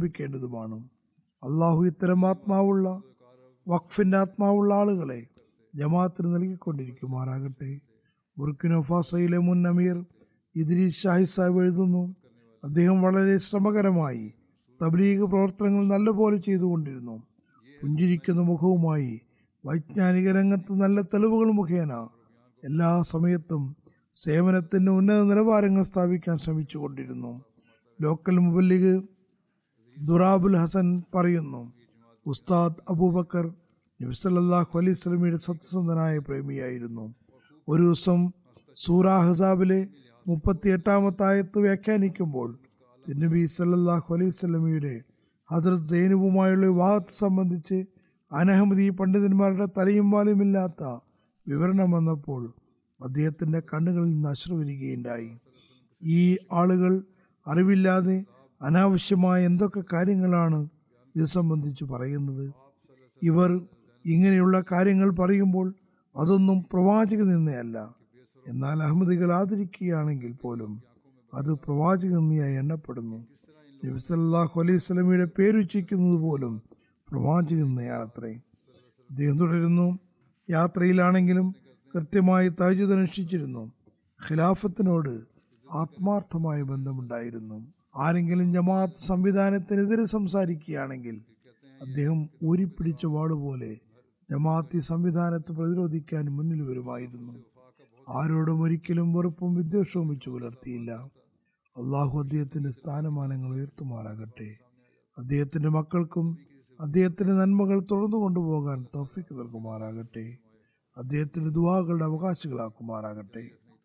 അവലംബിക്കേണ്ടതുമാണ് അള്ളാഹു ഇത്തരം ആത്മാവുള്ള വഖഫിൻ്റെ ആത്മാവുള്ള ആളുകളെ ജമാഅത്തിന് നൽകിക്കൊണ്ടിരിക്കുമാറാകട്ടെ ബുർക്കിനോ ഫാസയിലെ മുൻ അമീർ ഇദ്രീസ് ഷാഹി സാഹിബ് എഴുതുന്നു അദ്ദേഹം വളരെ ശ്രമകരമായി തബ്ലീഗ് പ്രവർത്തനങ്ങൾ നല്ലപോലെ ചെയ്തുകൊണ്ടിരുന്നു പുഞ്ചിരിക്കുന്ന മുഖവുമായി വൈജ്ഞാനിക രംഗത്ത് നല്ല തെളിവുകൾ മുഖേന എല്ലാ സമയത്തും സേവനത്തിൻ്റെ ഉന്നത നിലവാരങ്ങൾ സ്ഥാപിക്കാൻ ശ്രമിച്ചുകൊണ്ടിരുന്നു ലോക്കൽ മുബല്ലിഗ് ദുറാബുൽ ഹസൻ പറയുന്നു ഉസ്താദ് അബൂബക്കർ നബിസല്ലാഹു അലൈഹി സ്വലമിയുടെ സത്യസന്ധനായ പ്രേമിയായിരുന്നു ഒരു ദിവസം സൂറ ഹസാബിലെ മുപ്പത്തി എട്ടാമത്തെ ആയത്ത് വ്യാഖ്യാനിക്കുമ്പോൾ നബി സല്ലാഹു അലൈഹി സ്വലമിയുടെ ഹസരത് സൈനുവുമായുള്ള വിവാഹത്തെ സംബന്ധിച്ച് അനഹമദി പണ്ഡിതന്മാരുടെ തലയും വാലുമില്ലാത്ത വിവരണം വന്നപ്പോൾ അദ്ദേഹത്തിൻ്റെ കണ്ണുകളിൽ നിന്ന് അശ്രു വരികയുണ്ടായി ഈ ആളുകൾ അറിവില്ലാതെ അനാവശ്യമായ എന്തൊക്കെ കാര്യങ്ങളാണ് ഇത് സംബന്ധിച്ച് പറയുന്നത് ഇവർ ഇങ്ങനെയുള്ള കാര്യങ്ങൾ പറയുമ്പോൾ അതൊന്നും പ്രവാചക നിന്നയല്ല എന്നാൽ അഹമ്മദികൾ ആദരിക്കുകയാണെങ്കിൽ പോലും അത് പ്രവാചക നിന്നയായി എണ്ണപ്പെടുന്നു നബി സല്ലല്ലാഹു അലൈഹി സ്വലമിയുടെ പേരുച്ചയ്ക്കുന്നത് പോലും പ്രവാചക നിന്നയാണത്രേ അദ്ദേഹം തുടരുന്നു യാത്രയിലാണെങ്കിലും കൃത്യമായി താജുദ് അനുഷ്ഠിച്ചിരുന്നു ഖിലാഫത്തിനോട് ആത്മാർത്ഥമായ ബന്ധമുണ്ടായിരുന്നു ആരെങ്കിലും ജമാഅത്ത് സംവിധാനത്തിനെതിരെ സംസാരിക്കുകയാണെങ്കിൽ അദ്ദേഹം ഊരിപ്പിടിച്ച വാളുപോലെ ജമാഅത്തി സംവിധാനത്തെ പ്രതിരോധിക്കാൻ മുന്നിൽ വരുമായിരുന്നു ആരോടും ഒരിക്കലും വെറുപ്പും വിദ്വേഷവും വെച്ച് പുലർത്തിയില്ല അള്ളാഹു അദ്ദേഹത്തിൻ്റെ സ്ഥാനമാനങ്ങൾ ഉയർത്തുമാറാകട്ടെ അദ്ദേഹത്തിൻ്റെ മക്കൾക്കും അദ്ദേഹത്തിൻ്റെ നന്മകൾ തുടർന്നു കൊണ്ടുപോകാൻ തോഫിക്ക് നൽകുമാറാകട്ടെ അദ്ദേഹത്തിൻ്റെ ദുവാകളുടെ അവകാശികളാക്കുമാറാകട്ടെ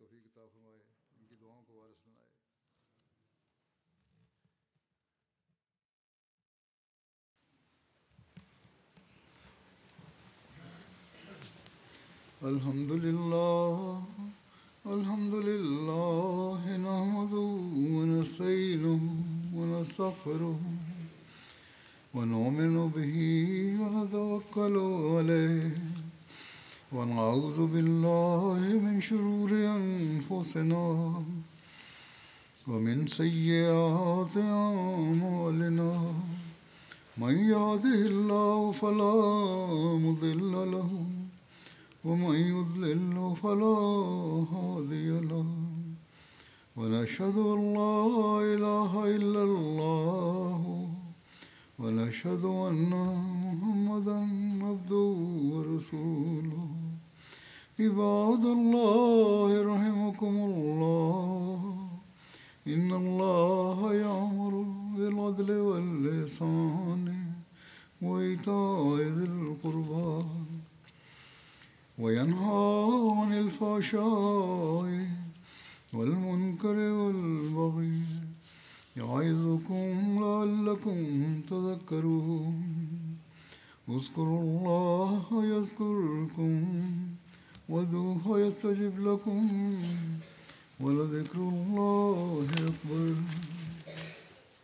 الحمد لله الحمد لله نحمده ونستعينه ونستغفره ونؤمن به ونتوكل عليه ونعوذ بالله من شرور أنفسنا ومن سيئات أعمالنا من يهده الله فلا مضل له ومن يضلل فلا هادي له ونشهد ان لا اله الا الله ونشهد ان محمدا عبده ورسوله عباد الله رحمكم الله ان الله يامر بالعدل واللسان وايتاء ذي القربى وينهى عن الفحشاء والمنكر والبغي يعظكم لعلكم تذكرون اذكروا الله يذكركم وادعوه يستجب لكم ولذكر الله أكبر